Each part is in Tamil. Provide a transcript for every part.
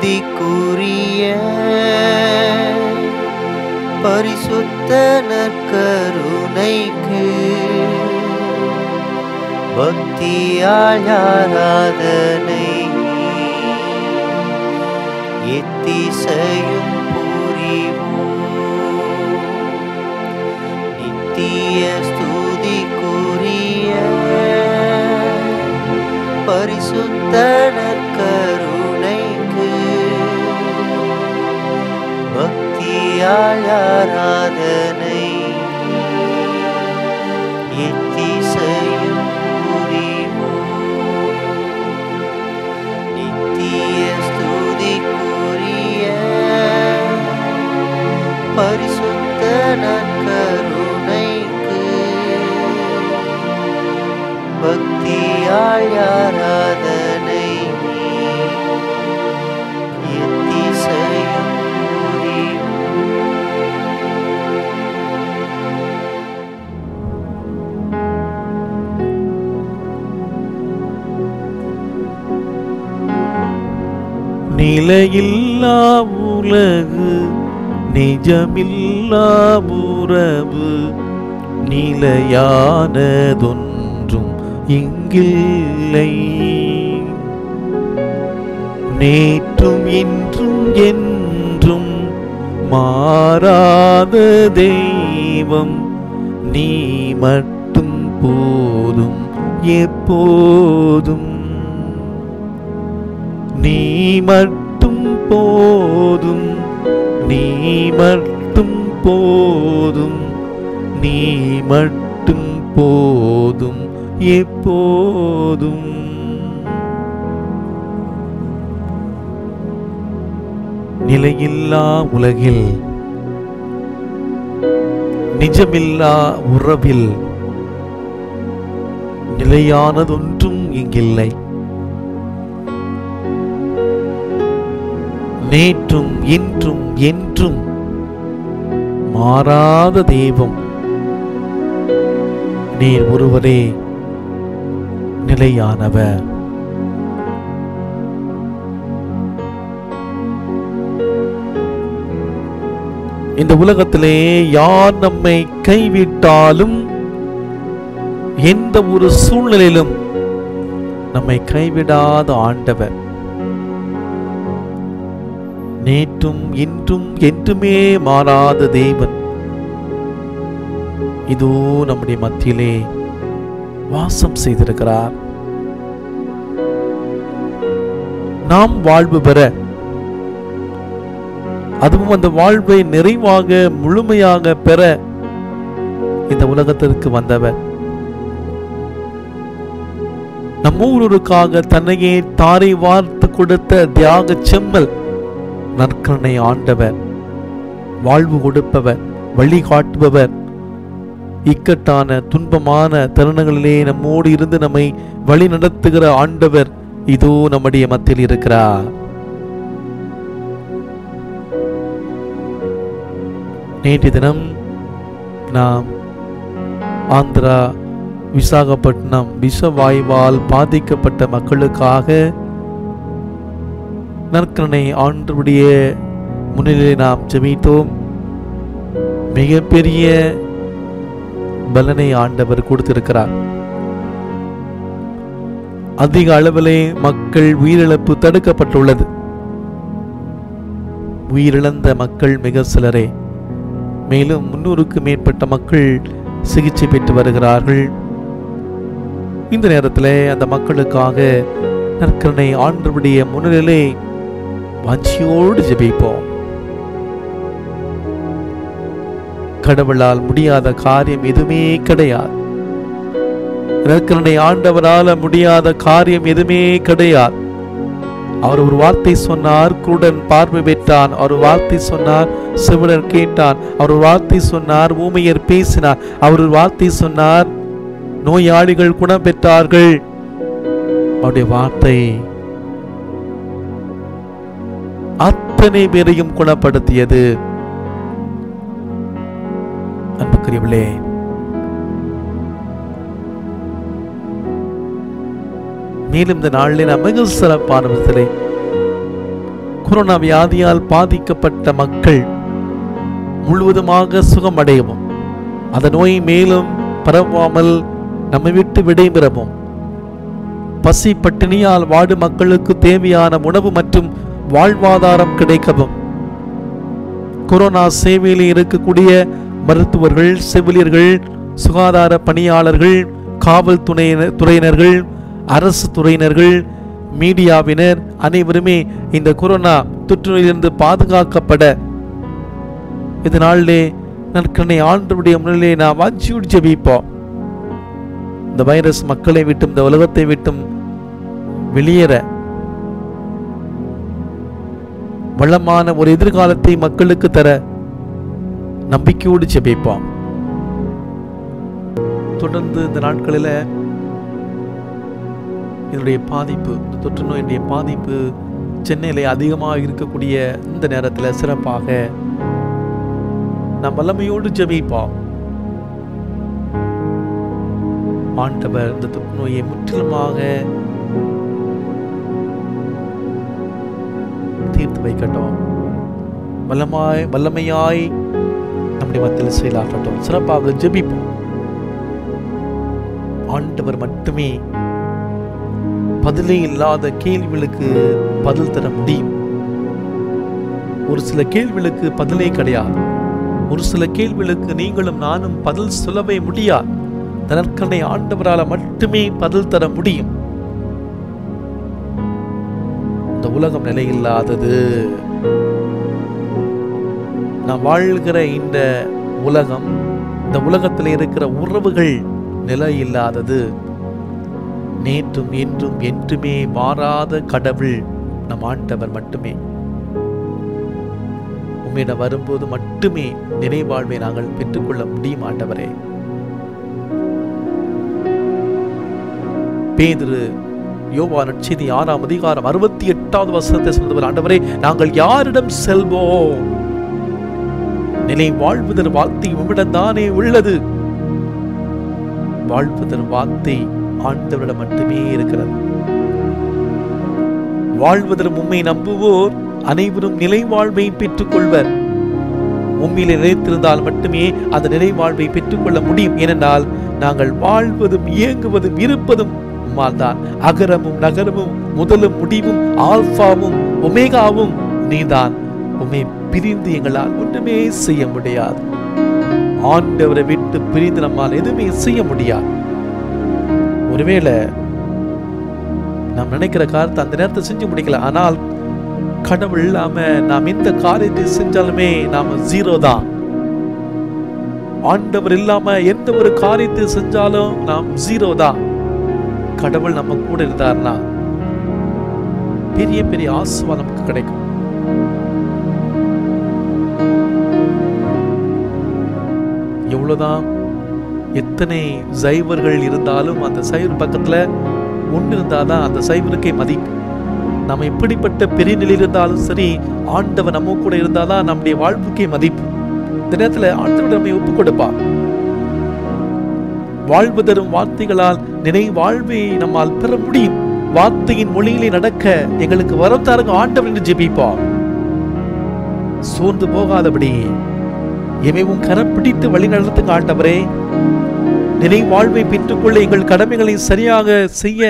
ஸ்துதிக்குரிய பரிசுத்த நற்கருணைக்கு பக்தியால் ஆராதனை எத்திசையும் புரிவோம் நித்திய ஸ்துதிக்குரிய பரிசுத்த நற்கருணைக்கு பக்தியால் ஆராதனை எத்திசையும் புரிவோம் நித்திய ஸ்துதிக்குரிய பரிசுத்த நற்கருணைக்கு பக்தியால் ஆராதனை எத்திசையும் புரிவோம் நிலையில்லா உலகு நிஜமில்லா உறவு நிலையானதொன்றும் இங்கில்லை நேற்றும் இன்றும் என்றும் மாறாத தெய்வம் நீ மட்டும் போதும் எப்போதும் நீ மட்டும் போதும் நீ மட்டும் போதும் நீ மட்டும் போதும் எப்போதும் நிலையில்லா உலகில் நிஜமில்லா உறவில் நிலையானதொன்றும் இங்கில்லை நேற்றும் இன்றும் என்றும் மாறாத தெய்வம் நீர் ஒருவரே நிலையானவர் இந்த உலகத்திலே யார் நம்மை கைவிட்டாலும் எந்த ஒரு சூழ்நிலையிலும் நம்மை கைவிடாத ஆண்டவர் நேற்றும் இன்றும் என்றுமே மாறாத தேவன் இதோ நம்முடைய மத்தியிலே வாசம் செய்திருக்கிறார் நாம் வாழ்வு பெற அதுவும் அந்த வாழ்வை நிறைவாக முழுமையாக பெற இந்த உலகத்திற்கு வந்தவர் நம் ஒவ்வொருவருக்காக தன்னையே தாரை வார்த்து கொடுத்த தியாக செம்மல் நற்கருணை ஆண்டவர் வாழ்வு கொடுப்பவர் வழிகாட்டுபவர் இக்கட்டான துன்பமான தருணங்களிலே நம்மோடு இருந்து நம்மை வழி நடத்துகிற ஆண்டவர் இதோ நம்முடைய மத்தியில் இருக்கிறார் நேற்று தினம் நாம் ஆந்திரா விசாகப்பட்டினம் விஷவாயுவால் பாதிக்கப்பட்ட மக்களுக்காக நற்கருணை ஆண்டவருடைய முன்னிலையை நாம் ஜெபித்தோம் மிகப்பெரிய பலனை ஆண்டவர் கொடுத்திருக்கிறார் அதிக அளவிலே மக்கள் உயிரிழப்பு தடுக்கப்பட்டுள்ளது உயிரிழந்த மக்கள் மிக சிலரே மேலும் முன்னூறுக்கு மேற்பட்ட மக்கள் சிகிச்சை பெற்று வருகிறார்கள் இந்த நேரத்தில் அந்த மக்களுக்காக நற்கருணை ஆண்டவருடைய முன்னிலை வாஞ்சியோடு ஜெபிப்போம் கடவுளால் முடியாத காரியம் எதுவுமே கிடையாது நற்கருணை ஆண்டவரால முடியாத காரியம் எதுவுமே கிடையாது அவர் ஒரு வார்த்தை சொன்னார் குருடன் பார்வை பெற்றான் அவர் ஒரு வார்த்தை சொன்னார் சிவனர் கேட்டான் அவர் ஒரு வார்த்தை சொன்னார் ஊமையர் பேசினார் அவர் ஒரு வார்த்தை சொன்னார் நோயாளிகள் குணம் பெற்றார்கள் அவருடைய வார்த்தை அத்தனை பேரையும் குணப்படுத்தியது அன்புக்குரியவளே மேலும் இந்த நாளில் நாம் மிக சிறப்பான விதத்திலே கொரோனா வியாதியால் பாதிக்கப்பட்ட மக்கள் முழுவதுமாக சுகமடையவும் அந்த நோய் மேலும் பரவாமல் நம்மை விட்டு விடைபெறவும் பசி பட்டினியால் வாடும் மக்களுக்கு தேவையான உணவு மற்றும் வாழ்வாதாரம் கிடைக்கவும் கொரோனா சேவையில் இருக்கக்கூடிய மருத்துவர்கள் செவிலியர்கள் சுகாதார பணியாளர்கள் காவல் துணையினர் துறையினர்கள் அரசு துறையினர்கள் மீடியாவினர் அனைவருமே இந்த கொரோனா தொற்றுநோயிலிருந்து பாதுகாக்கப்பட இதனாலே நற்கனை ஆண்டவருடைய முன்னிலையை நாம் வாஞ்சியோடு ஜெபிப்போம் இந்த வைரஸ் மக்களை விட்டும் இந்த உலகத்தை விட்டும் வெளியேற வளமான ஒரு எதிர்காலத்தை மக்களுக்கு தர நம்பிக்கையோடு ஜெபிப்போம் தொடர்ந்து இந்த நாட்களில் இதனுடைய பாதிப்பு இந்த தொற்று நோயினுடைய பாதிப்பு சென்னையில் அதிகமாக இருக்கக்கூடிய இந்த நேரத்தில் சிறப்பாக நாம் வல்லமையோடு ஜெபிப்போம் ஆண்டவர் இந்த தொற்று நோயை முற்றிலுமாக தீர்த்து வைக்கட்டும் வல்லமாய் வல்லமையாய் நம்முடைய மத்தியில் செயலாற்றட்டும் சிறப்பாக ஜெபிப்போம் ஆண்டவர் மட்டுமே பதிலே இல்லாத கேள்விகளுக்கு பதில் தர முடியும் ஒரு சில கேள்விகளுக்கு பதிலே கிடையாது ஒரு சில கேள்விகளுக்கு நீங்களும் நானும் பதில் சொல்லவே முடியாது தனக்கனை ஆண்டவரால் மட்டுமே பதில் தர முடியும் இந்த உலகம் நிலையில்லாதது நாம் வாழ்கிற இந்த உலகம் இந்த உலகத்தில் இருக்கிற உறவுகள் நிலையில்லாதது நேற்றும் என்றும் என்றுமே மாறாத கடவுள் நம் ஆண்டவர் மட்டுமே உம்மிடம் வரும்போது மட்டுமே நினைவாழ்வை நாங்கள் பெற்றுக்கொள்ள முடியும் ஆண்டவரே பேதுரு யோவா நற்செய்தி ஆறாம் அதிகாரம் அறுபத்தி எட்டாவது வசனத்தை சொன்னவர் ஆண்டவரே நாங்கள் யாரிடம் செல்வோம் நிலை வாழ்வுதர் வார்த்தை உம்மிடம் தானே உள்ளது வாழ்வுதர் வார்த்தை ஆண்டவரிடம் மட்டுமே இருக்கிறது வாழ்வதற்கு உம்மை நம்புவோர் அனைவரும் நிலை வாழ்வை பெற்றுக் கொள்வர் உண்மையிலே நிலைத்திருந்தால் மட்டுமே அந்த நிலை வாழ்வை பெற்றுக்கொள்ள முடியும் ஏனென்றால் நாங்கள் வாழ்வதும் இயங்குவதும் இருப்பதும் உம்மால் தான் அகரமும் நகரமும் முதலும் முடிவும் ஆல்பாவும் ஒமேகாவும் நீதான் உம்மை பிரிந்து எங்களால் ஒன்றுமே செய்ய முடியாது ஆண்டவரை விட்டு பிரிந்து நம்மால் எதுவுமே செய்ய முடியாது ஒருவேளை நாம் நினைக்கிற காரியத்தை அந்த நேரத்தை செஞ்சு முடிக்கல ஆனால் கடவுள் இல்லாம நாம் எந்த காரியத்தை செஞ்சாலுமே நாம ஜீரோ தான் ஆண்டவர் இல்லாம எந்த ஒரு காரியத்தை செஞ்சாலும் நாம் ஜீரோ தான் கடவுள் நம்ம கூட இருந்தார்னா பெரிய பெரிய ஆசுவா நமக்கு கிடைக்கும் எவ்வளவுதான் எத்தனை சைவர்கள் இருந்தாலும் அந்த சைவர் பக்கத்துல ஒன்று இருந்தாதான் அந்த சைவருக்கே மதிப்பு நம்ம எப்படிப்பட்ட பெரிய நிலையில் இருந்தாலும் சரி ஆண்டவர் நம்ம கூட இருந்தாதான் நம்முடைய வாழ்வுக்கே மதிப்பு இந்த நேரத்துல ஆண்டவர் நம்மை ஒப்பு கொடுப்பார் வாழ்வு தரும் வார்த்தைகளால் நினை வாழ்வை நம்மால் பெற முடியும் வார்த்தையின் மொழியிலே நடக்க எங்களுக்கு வரம் தாருங்க ஆண்டவர் என்று ஜெபிப்போம் சோர்ந்து போகாதபடி எமைவும் கரம் பிடித்து வழி நடத்துங்க ஆண்டவரே நிலை வாழ்வை பெற்றுக்கொள்ள எங்கள் கடமைகளை சரியாக செய்ய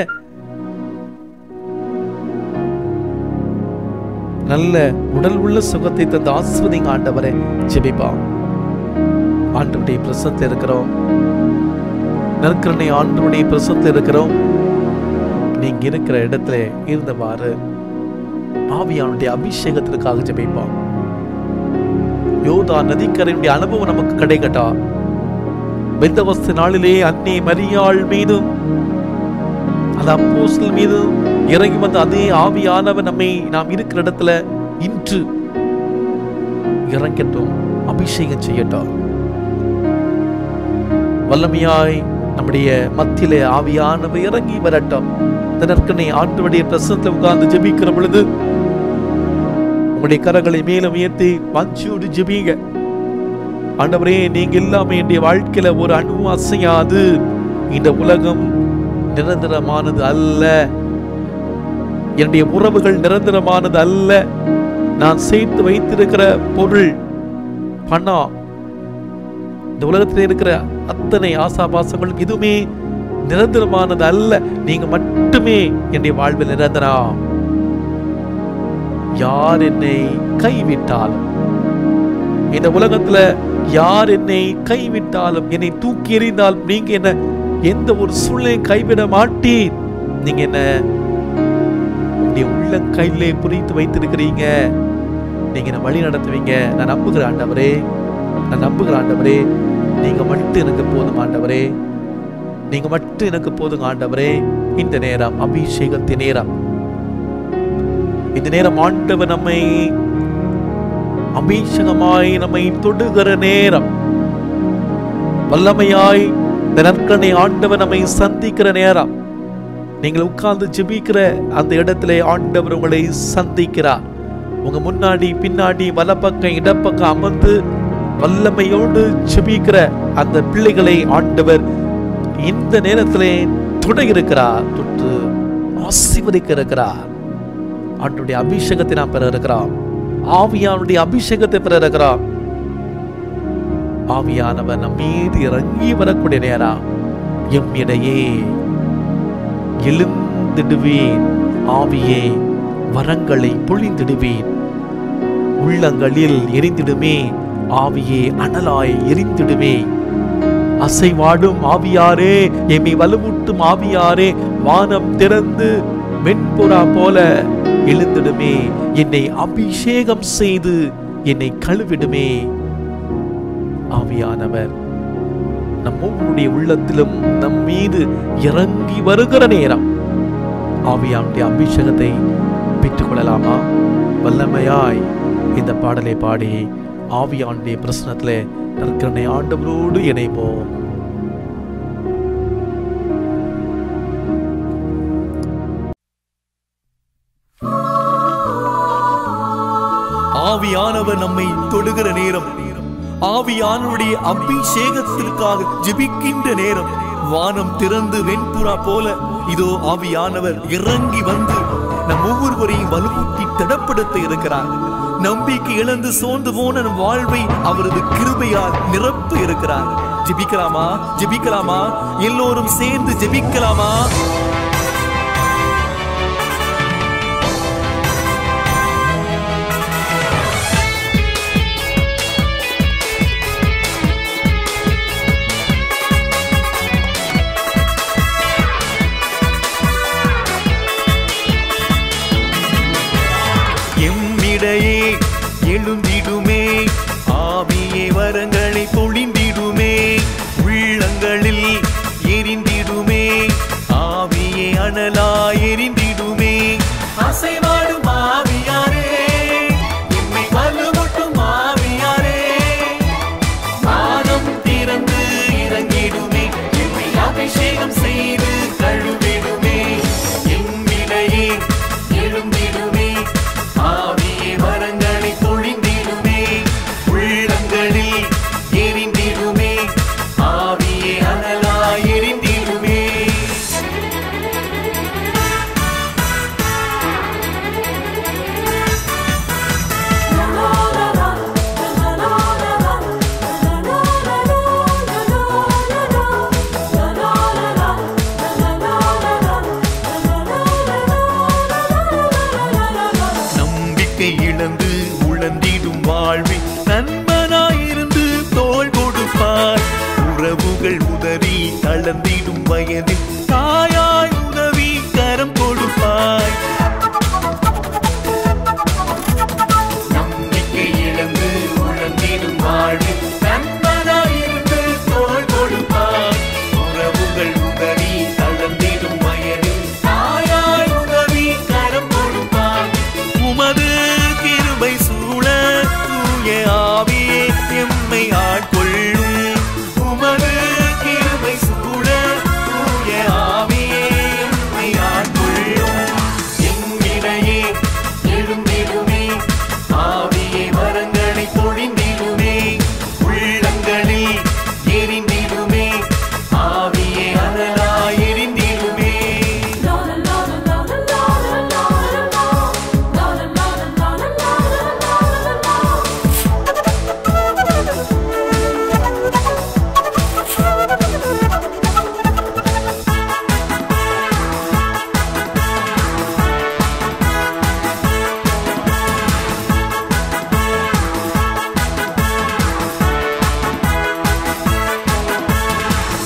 நல்ல உடல் உள்ள சுகத்தை தந்த ஆஸ்வதிங்க ஆண்டவரே ஜெபிப்பா ஆண்டவருடைய பிரசத்தில் இருக்கிறோம் நற்கரணை ஆண்டவருடைய பிரசத்தில் இருக்கிறோம் நீங்க இருக்கிற இடத்துல இருந்தவாறு ஆவியானுடைய அபிஷேகத்திற்காக ஜெபிப்பா யோதா நதிக்கரையுடைய அனுபவம் நமக்கு கிடைக்கட்டா பெந்தவஸ்து நாளிலே அன்னை மரியாள் மீதும் அந்த அப்போஸ்தலர் மீது இறங்கி வந்த அதே ஆவியானவர் நம்மை நாம் இருக்கிற இடத்துல இன்று இறங்கட்டும் அபிஷேகம் செய்யட்டும் வல்லமையாய் நம்முடைய மத்தியிலே ஆவியானவர் இறங்கி வரட்டும் இந்த நற்கனை ஆண்டவருடைய பிரசனத்தில் உட்கார்ந்து ஜெபிக்கிற பொழுது உங்களுடைய கரங்களை மேலும் உயர்த்தி வாஞ்சியோடு ஜெபிங்க ஆண்டவரே நீங்க இல்லாம என்னுடைய வாழ்க்கையில ஒரு அணுவும் அசையாது இந்த உலகம் நிரந்தரமானது அல்ல என்னுடைய உறவுகள் நிரந்தரமானது அல்ல நான் சேர்த்து வைத்திருக்கிற பொருள் பணம் இந்த உலகத்தில் இருக்கிற அத்தனை ஆசாபாசங்களும் எதுவுமே நிரந்தரமானது அல்ல நீங்க மட்டுமே என்னுடைய வாழ்வில் நிரந்தரம் யார் என்னை கைவிட்டாலும் இந்த உலகத்துல யார் என்னை கைவிட்டாலும் என்னை தூக்கி எறிந்தாலும் நீங்க என்ன எந்த ஒரு சூழ்நிலை கைவிட மாட்டீர் நீங்க என்ன உங்களுடைய உள்ள கையிலே புரித்து வைத்திருக்கிறீங்க நீங்க என்ன வழி நடத்துவீங்க நான் நம்புகிறேன் ஆண்டவரே நான் நம்புகிறேன் ஆண்டவரே நீங்க மட்டும் எனக்கு போதும் ஆண்டவரே நீங்க மட்டும் எனக்கு போதும் ஆண்டவரே இந்த நேரம் அபிஷேகத்தின் நேரம் இந்த நேரம் ஆண்டவர் நம்மை அபிஷேகமாய் நம்மை தொடுகிற நேரம் வல்லமையாய் இந்த நற்கனை ஆண்டவர் நம்மை சந்திக்கிற நேரம் நீங்கள் உட்கார்ந்து ஜெபிக்கிற அந்த இடத்திலே ஆண்டவர் உங்களை சந்திக்கிறார் உங்க முன்னாடி பின்னாடி வலப்பக்கம் இடப்பக்கம் அமர்ந்து வல்லமையோடு ஜெபிக்கிற அந்த பிள்ளைகளை ஆண்டவர் இந்த நேரத்திலே தொட இருக்கிறார் தொட்டு ஆசீர்வதிக்க இருக்கிறார் ஆண்டுடைய அபிஷேகத்தை நாம் பெற இருக்கிறோம் ஆவியானுடைய அபிஷேகத்தை பெற இருக்கிறோம் ஆவியானவர் நம் மீது இறங்கி வரக்கூடிய நேரம் எம் இடையே எழுந்திடுவேன் ஆவியே வரங்களை பொழிந்திடுவேன் உள்ளங்களில் எரிந்திடுமே ஆவியே அனலாய் எரிந்திடுமே அசைவாடும் ஆவியாரே எம்மை வலுவூட்டும் ஆவியாரே வானம் திறந்து வெண்புறா போல எழுந்திடுமே என்னை அபிஷேகம் செய்து என்னை கழுவிடுமே ஆவியானவர் நம் ஒவ்வொருடைய உள்ளத்திலும் நம் மீது இறங்கி வருகிற நேரம் ஆவியானுடைய அபிஷேகத்தை பெற்றுக்கொள்ளலாமா வல்லமையாய் இந்த பாடலை பாடி ஆவியானுடைய பிரசனத்திலே நற்கரணை ஆண்டவரோடு இணைப்போம் ஆவியானவர் நம்மை தொடுகிற நேரம் ஆவியானவருடைய அபிஷேகத்திற்காக ஜெபிக்கின்ற நேரம் வானம் திறந்து வெண்புறா போல இதோ ஆவியானவர் இறங்கி வந்து நம் ஒவ்வொருவரையும் வலுவூட்டி திடப்படுத்த இருக்கிறார் நம்பிக்கை இழந்து சோர்ந்து போன நம் வாழ்வை அவரது கிருபையால் நிரப்ப இருக்கிறார் ஜெபிக்கலாமா ஜெபிக்கலாமா எல்லோரும் சேர்ந்து ஜெபிக்கலாமா எம்மிடையே எழுந்திடுமே ஆவியே வரங்களை பொழிந்திடுமே உள்ளங்களில் எரிந்திடுமே ஆவியே அனலாய் எரிந்திடுமே அசைவாடும் ஆவியாரே எம்மை வலுவூட்டும் ஆவியாரே வானம் திறந்து இறங்கிடுமே எம்மை அபிஷேகம் செய்து கழுவிடுமே எம்மிடையே எழுந்திடுமே ஆவியே வரங்களை பொழிந்திடுமே உள்ளங்களில் எரிந்திடுமே ஆவியே அனலாய் எரிந்திடுமே நம்பிக்கை இழந்து உழந்திடும் வாழ்வில் நண்பனாயிருந்து தோள் கொடுப்பார் உறவுகள் உதறி தளர்ந்திடும் வயதில் தாயாய் உதவி கரம் கொடுப்பாய் நம்பிக்கை இழந்து உழந்திடும் வாழ்வில் நண்பனாயிருந்து தோள் கொடுப்பார் உறவுகள் உதறி தளர்ந்திடும் வயதில் தாயாய் உதவி கரம் கொடுப்பார் உமது கிருபை சூழ தூய ஆவியே எம்மை ஆட்கொள்ளும் உமது கிருபை சூழ தூய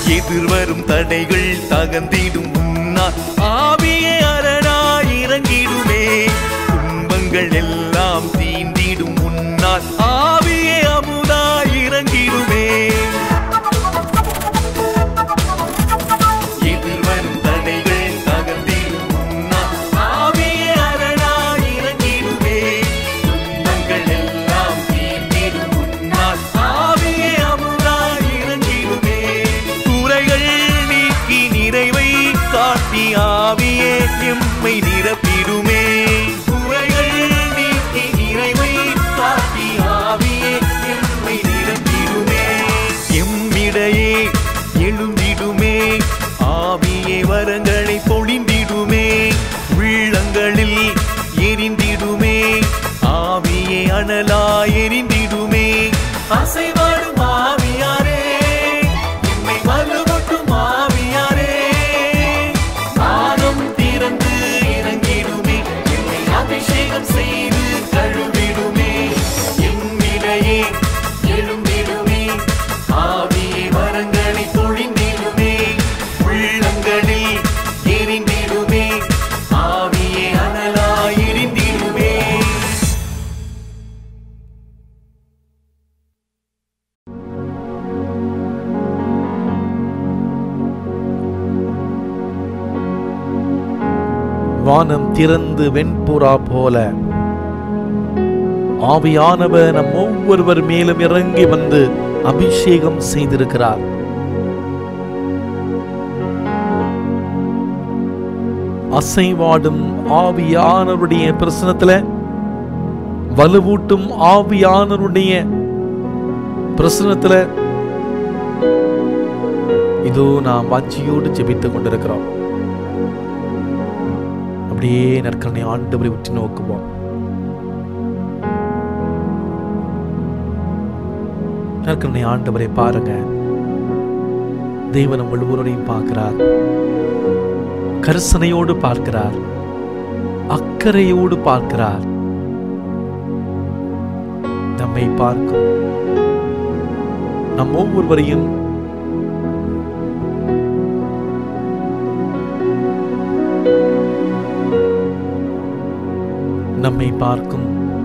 எதிர்வரும் தடைகள் தகந்திடும் முன்னால் ஆவியே அரணாய் இறங்கிடுமே துன்பங்கள் எல்லாம் தீண்டிடும் முன்னால் ஆவியே அமுதாய் இறங்கிடுமே எதிர்வரும் தடைகள் தகர்ந்திடும் முன்னால் ஆவியே அரணாய் இறங்கிடுமே துன்பங்கள் எல்லாம் தீர்ந்திடும் முன்னால் ஆவியே அமுதாய் இறங்கிடுமே குறைகள் நீக்கி நிறைவை காட்டி ஆவியே எம்மை நிரப்பிடுமே குறைகள் நீக்கி நிறைவை காட்டி ஆவியே எம்மை நிரப்பிடுமே எம்மிடையே எழுந்திடுமே ஆவியே வரங்களை பொழிந்திடுமே உள்ளங்களில் எரிந்திடுமே ஆவியே அனலாய் எரிந்திடுமே அசைவாடும் ஆவியாரே எம்மை வலுவூட்டும் ஆவியாரே வானம் திறந்து இறங்கிடுமே என்னை அபிஷேகம் செய்து கழுவிடுமே எம்மிடையே எழும்பிடுமே ஆவியே வரங்களை பொழிந்திடுமே உள்ளங்களில் எரிந்திடுமே ஆவியே அனலாய் எரிந்திடுமே வானம் திறந்து வெண்புறா போல ஆவியானவர் நம் ஒவ்வொருவர் மேலும் இறங்கி வந்து அபிஷேகம் செய்திருக்கிறார் அசைவாடும் ஆவியானவருடைய பிரசனத்துல வலுவூட்டும் ஆவியானவருடைய பிரசனத்துல இதோ நாம் வாஞ்சியோடு ஜெபித்துக் கொண்டிருக்கிறோம் அப்படியே நற்கரணை ஆண்டவரை உற்று நோக்குவோம் நற்கரணை ஆண்டவரை பாருங்க தேவன் உங்கள் ஒவ்வொருவரையும் பார்க்கிறார் கரிசனையோடு பார்க்கிறார் அக்கறையோடு பார்க்கிறார் நம்மை பார்க்கும் நம் ஒவ்வொருவரையும் நம்மை பார்க்கும்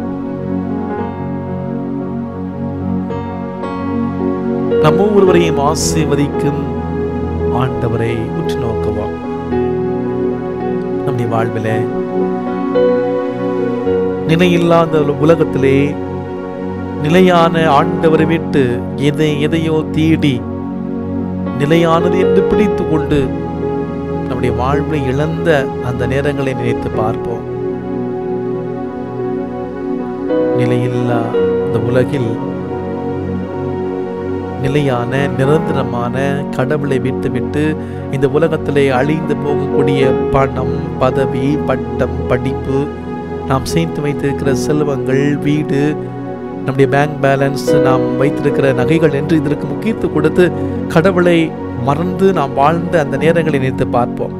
நம் ஒவ்வொருவரையும் ஆசீர்வதிக்கும் ஆண்டவரை உற்று நோக்குவோம் நம்முடைய வாழ்வில நிலையில்லாத ஒரு உலகத்திலே நிலையான ஆண்டவரை விட்டு எதை எதையோ தேடி நிலையானது என்று பிடித்து கொண்டு நம்முடைய வாழ்வை இழந்த அந்த நேரங்களை நினைத்து பார்ப்போம் நிலையில்லா இந்த உலகில் நிலையான நிரந்தரமான கடவுளை விட்டுவிட்டு இந்த உலகத்திலே அழிந்து போகக்கூடிய பணம் பதவி பட்டம் படிப்பு நாம் சேர்த்து வைத்திருக்கிற செல்வங்கள் வீடு நம்முடைய பேங்க் பேலன்ஸ் நாம் வைத்திருக்கிற நகைகள் என்று இதற்கு முக்கியத்துவம் கொடுத்து கடவுளை மறந்து நாம் வாழ்ந்த அந்த நேரங்களை நினைத்து பார்ப்போம்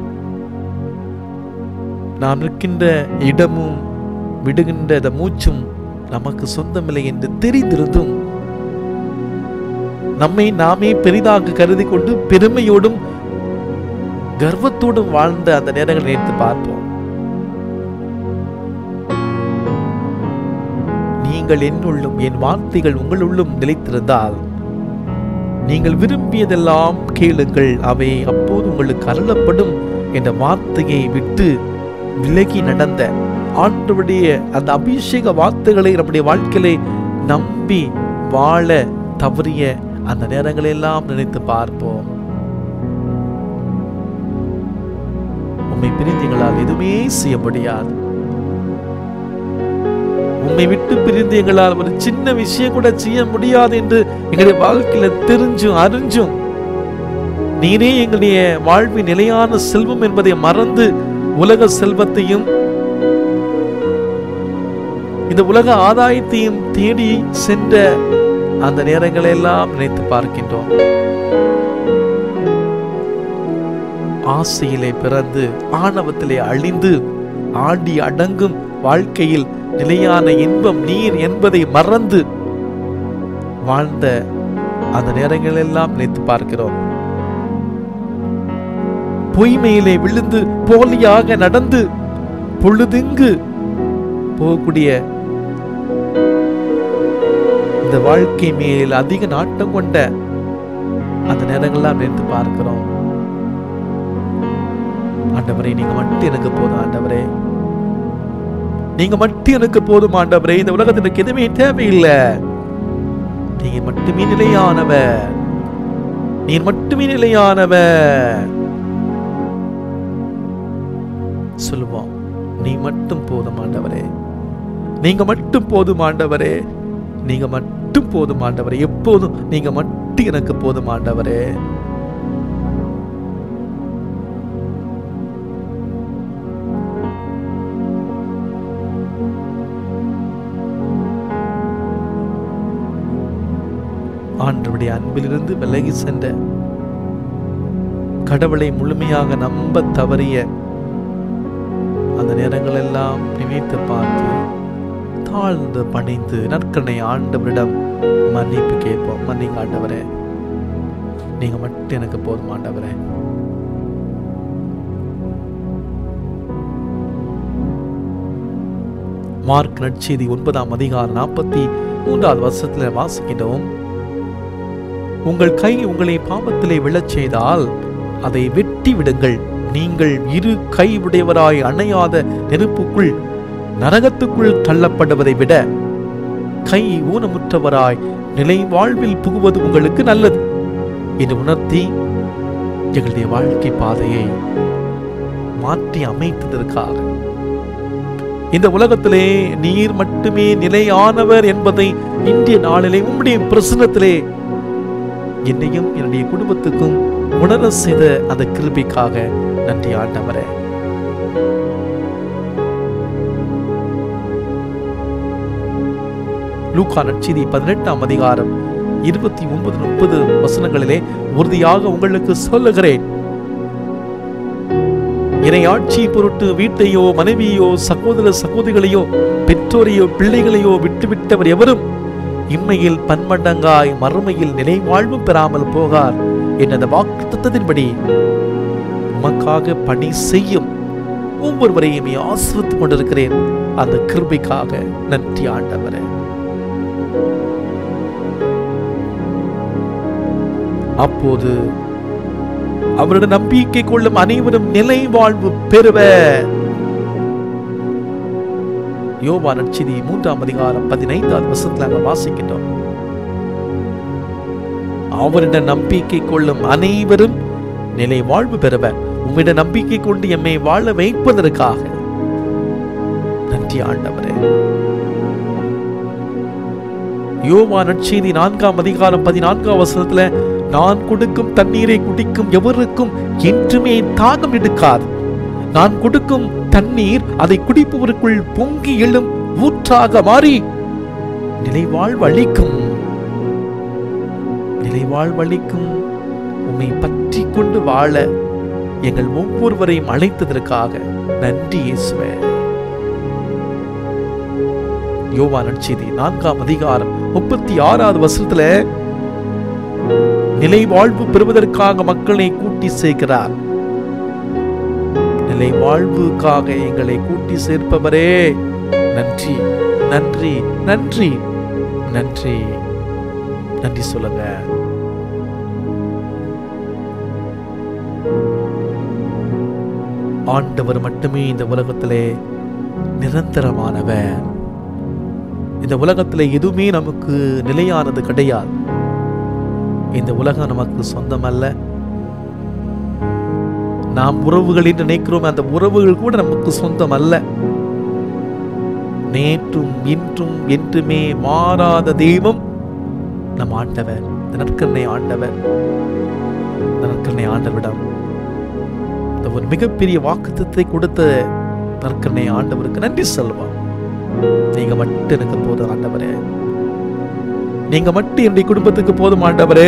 நாம் நிற்கின்ற இடமும் விடுகின்ற அந்த மூச்சும் நமக்கு சொந்தமில்லை என்று தெரிந்திருந்தும் நம்மை நாமே பெரிதாக கருதி கொண்டு பெருமையோடும் கர்வத்தோடும் வாழ்ந்த அந்த நேரங்களை நினைத்து பார்ப்போம் நீங்கள் என்னுள்ளும் என் வார்த்தைகள் உங்களுள்ளும் நிலைத்திருந்தால் நீங்கள் விரும்பியதெல்லாம் கேளுங்கள் அவை அப்போது உங்களுக்கு அருளப்படும் என்ற வார்த்தையை விட்டு விலகி நடந்த ஆண்டவருடைய அந்த அபிஷேக வார்த்தைகளை நம்முடைய வாழ்க்கையிலே நம்பி வாழ தவறிய அந்த நேரங்களெல்லாம் நினைத்து பார்ப்போம் உம்மை பிரிந்தீங்களால் எதுவுமே செய்ய முடியாது உம்மை விட்டு பிரிந்து எங்களால் ஒரு சின்ன விஷயம் கூட செய்ய முடியாது என்று எங்களுடைய வாழ்க்கையில தெரிஞ்சும் அறிஞ்சும் நீரே எங்களுடைய வாழ்வின் நிலையான செல்வம் என்பதை மறந்து உலக செல்வத்தையும் இந்த உலக ஆதாயத்தையும் தேடி சென்ற அந்த நேரங்களை எல்லாம் நினைத்து பார்க்கின்றோம் ஆசையிலே பிறந்து ஆணவத்திலே அழிந்து ஆடி அடங்கும் வாழ்க்கையில் நிலையான இன்பம் நீர் என்பதை மறந்து வாழ்ந்த அந்த நேரங்களெல்லாம் நினைத்து பார்க்கிறோம் பொய்மையிலே விழுந்து போலியாக நடந்து பொழுதுங்கு போகக்கூடிய இந்த வாழ்க்கை மேல் அதிக நாட்டம் கொண்ட அந்த நேரங்கள்லாம் நினைத்து பார்க்கிறோம் ஆண்டவரே நீங்க மட்டும் எனக்கு போதும் ஆண்டவரே நீங்க மட்டும் எனக்கு போதும் ஆண்டவரே இந்த உலகத்தில் எனக்கு எதுவுமே தேவையில்லை நீங்க மட்டுமே நிலையானவர் நீர் மட்டுமே நிலையானவர் சொல்லுவோம் நீ மட்டும் போதும் ஆண்டவரே நீங்க மட்டும் போதும் ஆண்டவரே நீங்க மட்டும் போதும் ஆண்டவரே எப்போதும் நீங்க மட்டும் எனக்கு போதும் ஆண்டவரே ஆண்டவருடைய அன்பிலிருந்து விலகி சென்ற கடவுளை முழுமையாக நம்ப தவறிய அந்த நேரங்கள் எல்லாம் நினைத்து பார்த்து தாழ்ந்து பணிந்து நற்கனை ஆண்டவரிடம் மன்னிப்பு கேட்போம் மன்னிங்க ஆண்டவரே நீங்க மட்டும் எனக்கு போதும் ஆண்டவரே மார்க் நற்செய்தி ஒன்பதாம் அதிகாரம் நாற்பத்தி மூன்றாவது வருஷத்துல வாசிக்கின்றோம் உங்கள் கை உங்களை பாவத்திலே விழச் செய்தால் அதை வெட்டி விடுங்கள் நீங்கள் இரு கை உடையவராய் அணையாத நெருப்புக்குள் நரகத்துக்குள் தள்ளப்படுவதை விட கை ஊனமுற்றவராய் நிலை வாழ்வில் புகுவது உங்களுக்கு நல்லது என்று உணர்த்தி எங்களுடைய வாழ்க்கை பாதையை மாற்றி அமைத்ததற்காக இந்த உலகத்திலே நீர் மட்டுமே நிலையானவர் என்பதை இன்றைய நாளிலே உம்முடைய பிரசனத்திலே என்னையும் என்னுடைய குடும்பத்துக்கும் உணர செய்த அந்த கிருபிக்காக நன்றி ஆண்டவரே லூக்கா நற்செய்தி பதினெட்டாம் அதிகாரம் இருபத்தி ஒன்பது முப்பது வசனங்களிலே உறுதியாக உங்களுக்கு சொல்லுகிறேன் இறை ஆட்சி பொருட்டு வீட்டையோ மனைவியோ சகோதர சகோதரிகளையோ பெற்றோரையோ பிள்ளைகளையோ விட்டுவிட்டவர் எவரும் இம்மையில் பன்மடங்காய் மறுமையில் நிலை வாழ்வு பெறாமல் போகார் என்ற அந்த வாக்குத்தத்தின்படி உமக்காக பணி செய்யும் ஒவ்வொருவரையும் ஆசிரித்துக் கொண்டிருக்கிறேன் அந்த கிருபைக்காக நன்றி ஆண்டவரே அப்போது அவருடைய நம்பிக்கை கொள்ளும் அனைவரும் நிலை வாழ்வு பெறுவர் யோவா நற்செய்தி மூன்றாம் அதிகாரம் பதினைந்தாவது வசனத்தில் நாங்கள் வாசிக்கின்றோம் அவரிடம் நம்பிக்கை கொள்ளும் அனைவரும் நிலை வாழ்வு பெறுவர் உம்மிட நம்பிக்கை கொண்டு எம்மை வாழ வைப்பதற்காக நன்றி ஆண்டவரே யோவா நற்செய்தி நான்காம் அதிகாரம் பதினான்காம் வசனத்துல நான் கொடுக்கும் தண்ணீரை குடிக்கும் எவருக்கும் என்றுமே தாகம் எடுக்காது நான் கொடுக்கும் தண்ணீர் அதை குடிப்பவருக்குள் பொங்கி எழும் ஊற்றாக மாறி நிலைவாழ்வு அளிக்கும் நிலைவாழ்வு அளிக்கும் உம்மை பற்றி கொண்டு வாழ எங்கள் ஒவ்வொருவரையும் அழைத்ததற்காக நன்றி இயேசுவே யோவா நற்செய்தி நான்காம் அதிகாரம் முப்பத்தி ஆறாவது வருஷத்துல நிலை வாழ்வு பெறுவதற்காக மக்களை கூட்டி சேர்க்கிறார் நிலை வாழ்வுக்காக எங்களை கூட்டி சேர்ப்பவரே நன்றி நன்றி நன்றி நன்றி நன்றி சொல்லுங்க ஆண்டவர் மட்டுமே இந்த உலகத்திலே நிரந்தரமானவர் இந்த உலகத்திலே எதுவுமே நமக்கு நிலையானது கிடையாது இந்த உலகம் நமக்கு சொந்தமல்ல நாம் உறவுகள் என்று நினைக்கிறோம் அந்த உறவுகள் கூட நமக்கு சொந்தம் அல்ல நேற்றும் இன்றும் என்றுமே மாறாத தெய்வம் நம் ஆண்டவர் இந்த நற்கருணை ஆண்டவர் இந்த நற்கருணை ஆண்டவரிடம் இந்த ஒரு மிகப்பெரிய வாக்குத்தத்தை கொடுத்த நற்கருணை ஆண்டவருக்கு நன்றி சொல்லுவோம் நீங்க மட்டும் எனக்கு போதும் ஆண்டவரே நீங்க மட்டும் என்னுடைய குடும்பத்துக்கு போதும் ஆண்டவரே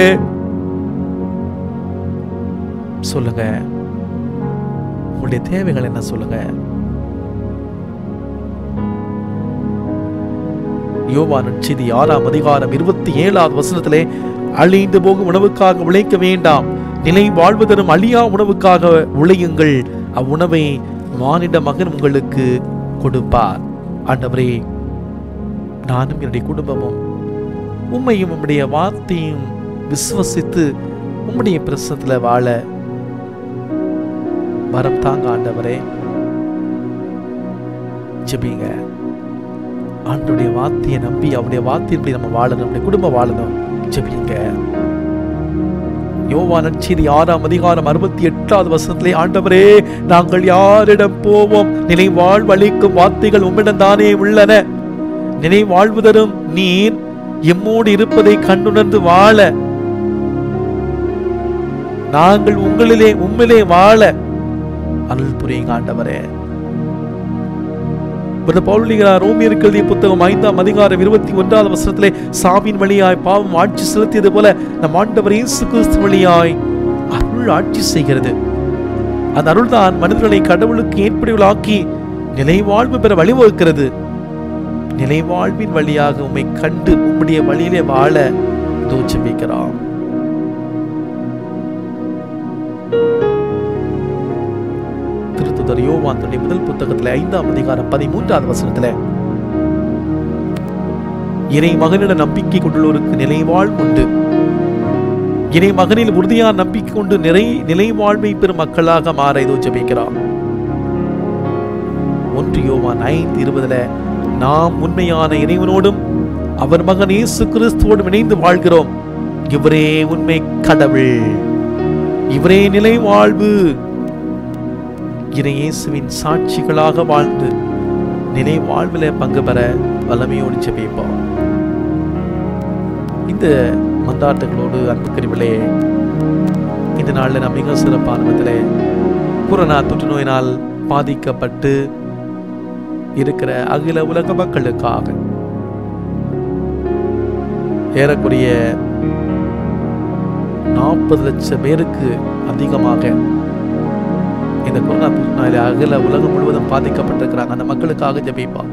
சொல்லுங்க உங்களுடைய தேவைகள் என்ன சொல்லுங்க யோவா நற்செய்தி ஆறாம் அதிகாரம் இருபத்தி ஏழாவது வசனத்திலே அழிந்து போகும் உணவுக்காக உழைக்க வேண்டாம் நிலை வாழ்வு தரும் அழியா உணவுக்காக உழையுங்கள் அவ்வுணவை மானிட மகன் உங்களுக்கு கொடுப்பார் ஆண்டவரே நானும் என்னுடைய குடும்பமும் உம்மையும் உம்முடைய வார்த்தையும் விசுவசித்து உம்முடைய பிரசத்துல வாழ வரம் தாங்க ஆண்டவரே ஜெபிங்க ஆண்டுடைய வார்த்தையை நம்பி அவருடைய வார்த்தையின்படி நம்ம வாழணும் நம்முடைய குடும்பம் வாழணும் ஜெபிங்க யோவா நற்செய்தி ஆறாம் அதிகாரம் அறுபத்தி எட்டாவது வசனத்திலே ஆண்டவரே நாங்கள் யாரிடம் போவோம் நினைவாழ்வு அளிக்கும் வார்த்தைகள் உம்மிடம் தானே உள்ளன நினைவாழ்வு தரும் நீர் எம்மோடு இருப்பதை கண்டுணர்ந்து வாழ நாங்கள் உங்களிலே உம்மிலே வாழ அருள் புரியுங்க ஆண்டவரே இந்த பவுலிகிறார் ரோமியருக்கு எழுதிய புத்தகம் ஐந்தாம் அதிகாரம் இருபத்தி ஒன்றாவது வசனத்திலே சாவின் வழியாய் பாவம் ஆட்சி செலுத்தியது போல நம் ஆண்டவர் இயேசு கிறிஸ்து வழியாய் அருள் ஆட்சி செய்கிறது அந்த அருள்தான் மனிதர்களை கடவுளுக்கு ஏற்படுவளாக்கி நிலைவாழ்வு பெற வழிவகுக்கிறது நிலைவாழ்வின் வழியாக உம்மை கண்டு உம்முடைய வழியிலே வாழ தோச்சமிக்கிறோம் திருத்துதர் யோவான் தன்னுடைய முதல் புத்தகத்துல ஐந்தாம் அதிகாரம் பதிமூன்றாவது வசனத்துல இறை மகனிட நம்பிக்கை கொண்டுள்ளோருக்கு நிலைவாழ்வு உண்டு இறை மகனில் உறுதியான நம்பிக்கை கொண்டு நிறை நிலைவாழ்வை பெறும் மக்களாக மாற இதோ ஜெபிக்கிறார் ஒன்று யோவான் ஐந்து இருபதுல நாம் உண்மையான இறைவனோடும் அவர் மகன் இயேசு கிறிஸ்துவோடும் இணைந்து வாழ்கிறோம் இவரே உண்மை கடவுள் இவரே நிலை வாழ்வு இறை இயேசுவின் சாட்சிகளாக வாழ்ந்து நிலை வாழ்வில் பங்கு பெற வல்லமையோடு ஜெபிப்போம் இந்த மந்தாட்டங்களோடு அன்புக்கறிவிலே இந்த நாளில் நாம் மிக சிறப்பான விதத்திலே கொரோனா தொற்று நோயினால் பாதிக்கப்பட்டு இருக்கிற அகில உலக மக்களுக்காக ஏறக்குறைய நாற்பது லட்சம் பேருக்கு அதிகமாக இந்த கொரோனா தொற்றினால அகில உலகம் முழுவதும் பாதிக்கப்பட்டிருக்கிறாங்க அந்த மக்களுக்காக ஜெபிப்போம்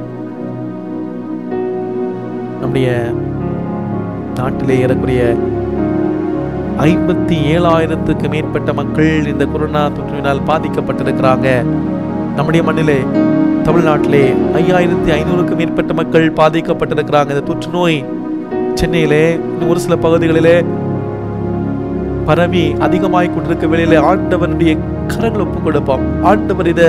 நம்முடைய நாட்டிலே ஏறக்குறைய ஐம்பத்தி ஏழாயிரத்துக்கு மேற்பட்ட மக்கள் இந்த கொரோனா தொற்றினால் பாதிக்கப்பட்டிருக்கிறாங்க நம்முடைய மண்ணிலே தமிழ்நாட்டிலே ஐயாயிரத்தி ஐநூறுக்கும் மேற்பட்ட மக்கள் பாதிக்கப்பட்டிருக்கிறாங்க இந்த தொற்று நோய் சென்னையிலே இன்னும் ஒரு சில பகுதிகளிலே பரவி அதிகமாய் கொண்டிருக்க வேளையிலே ஆண்டவனுடைய கரங்கள் ஒப்பு கொடுப்போம் ஆண்டவர் இதை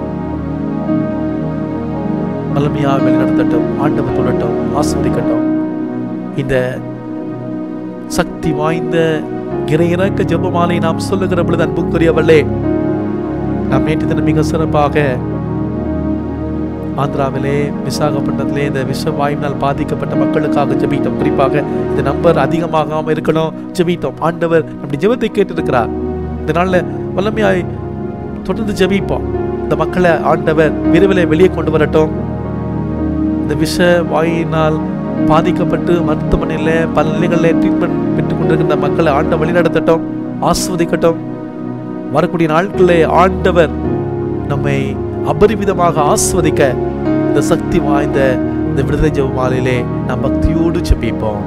வல்லமையாக வழிநடத்தட்டும் ஆண்டவர் சொல்லட்டும் ஆஸ்வதிக்கட்டும் இந்த சக்தி வாய்ந்த இறையிறக்க ஜெபமாலை நாம் சொல்லுகிற பொழுது அன்புக்குரியவர்களே நாம் நேற்று தினம் மிக சிறப்பாக ஆந்திராவிலே விசாகப்பட்டினத்திலே இந்த விஷ வாயுவினால் பாதிக்கப்பட்ட மக்களுக்காக ஜெபித்தோம் குறிப்பாக இந்த நம்பர் அதிகமாகாம இருக்கணும் ஜெபித்தோம் ஆண்டவர் நம்முடைய ஜெபத்தை கேட்டிருக்கிறார் இந்த நாள்ல வல்லமையாய் தொடர்ந்து ஜெபிப்போம் இந்த மக்களை ஆண்டவர் விரைவில் வெளியே கொண்டு வரட்டும் இந்த விஷ வாயினால் பாதிக்கப்பட்டு மருத்துவமனையில் பல நிலைகளில் ட்ரீட்மெண்ட் பெற்றுக் கொண்டிருக்கின்ற மக்களை ஆண்ட வழிநடத்தட்டும் ஆஸ்வதிக்கட்டும் வரக்கூடிய நாட்களிலே ஆண்டவர் நம்மை அபரிவிதமாக ஆஸ்வதிக்க இந்த சக்தி வாய்ந்த இந்த விடுதலை ஜெப மாலையிலே நாம் பக்தியோடு ஜெபிப்போம்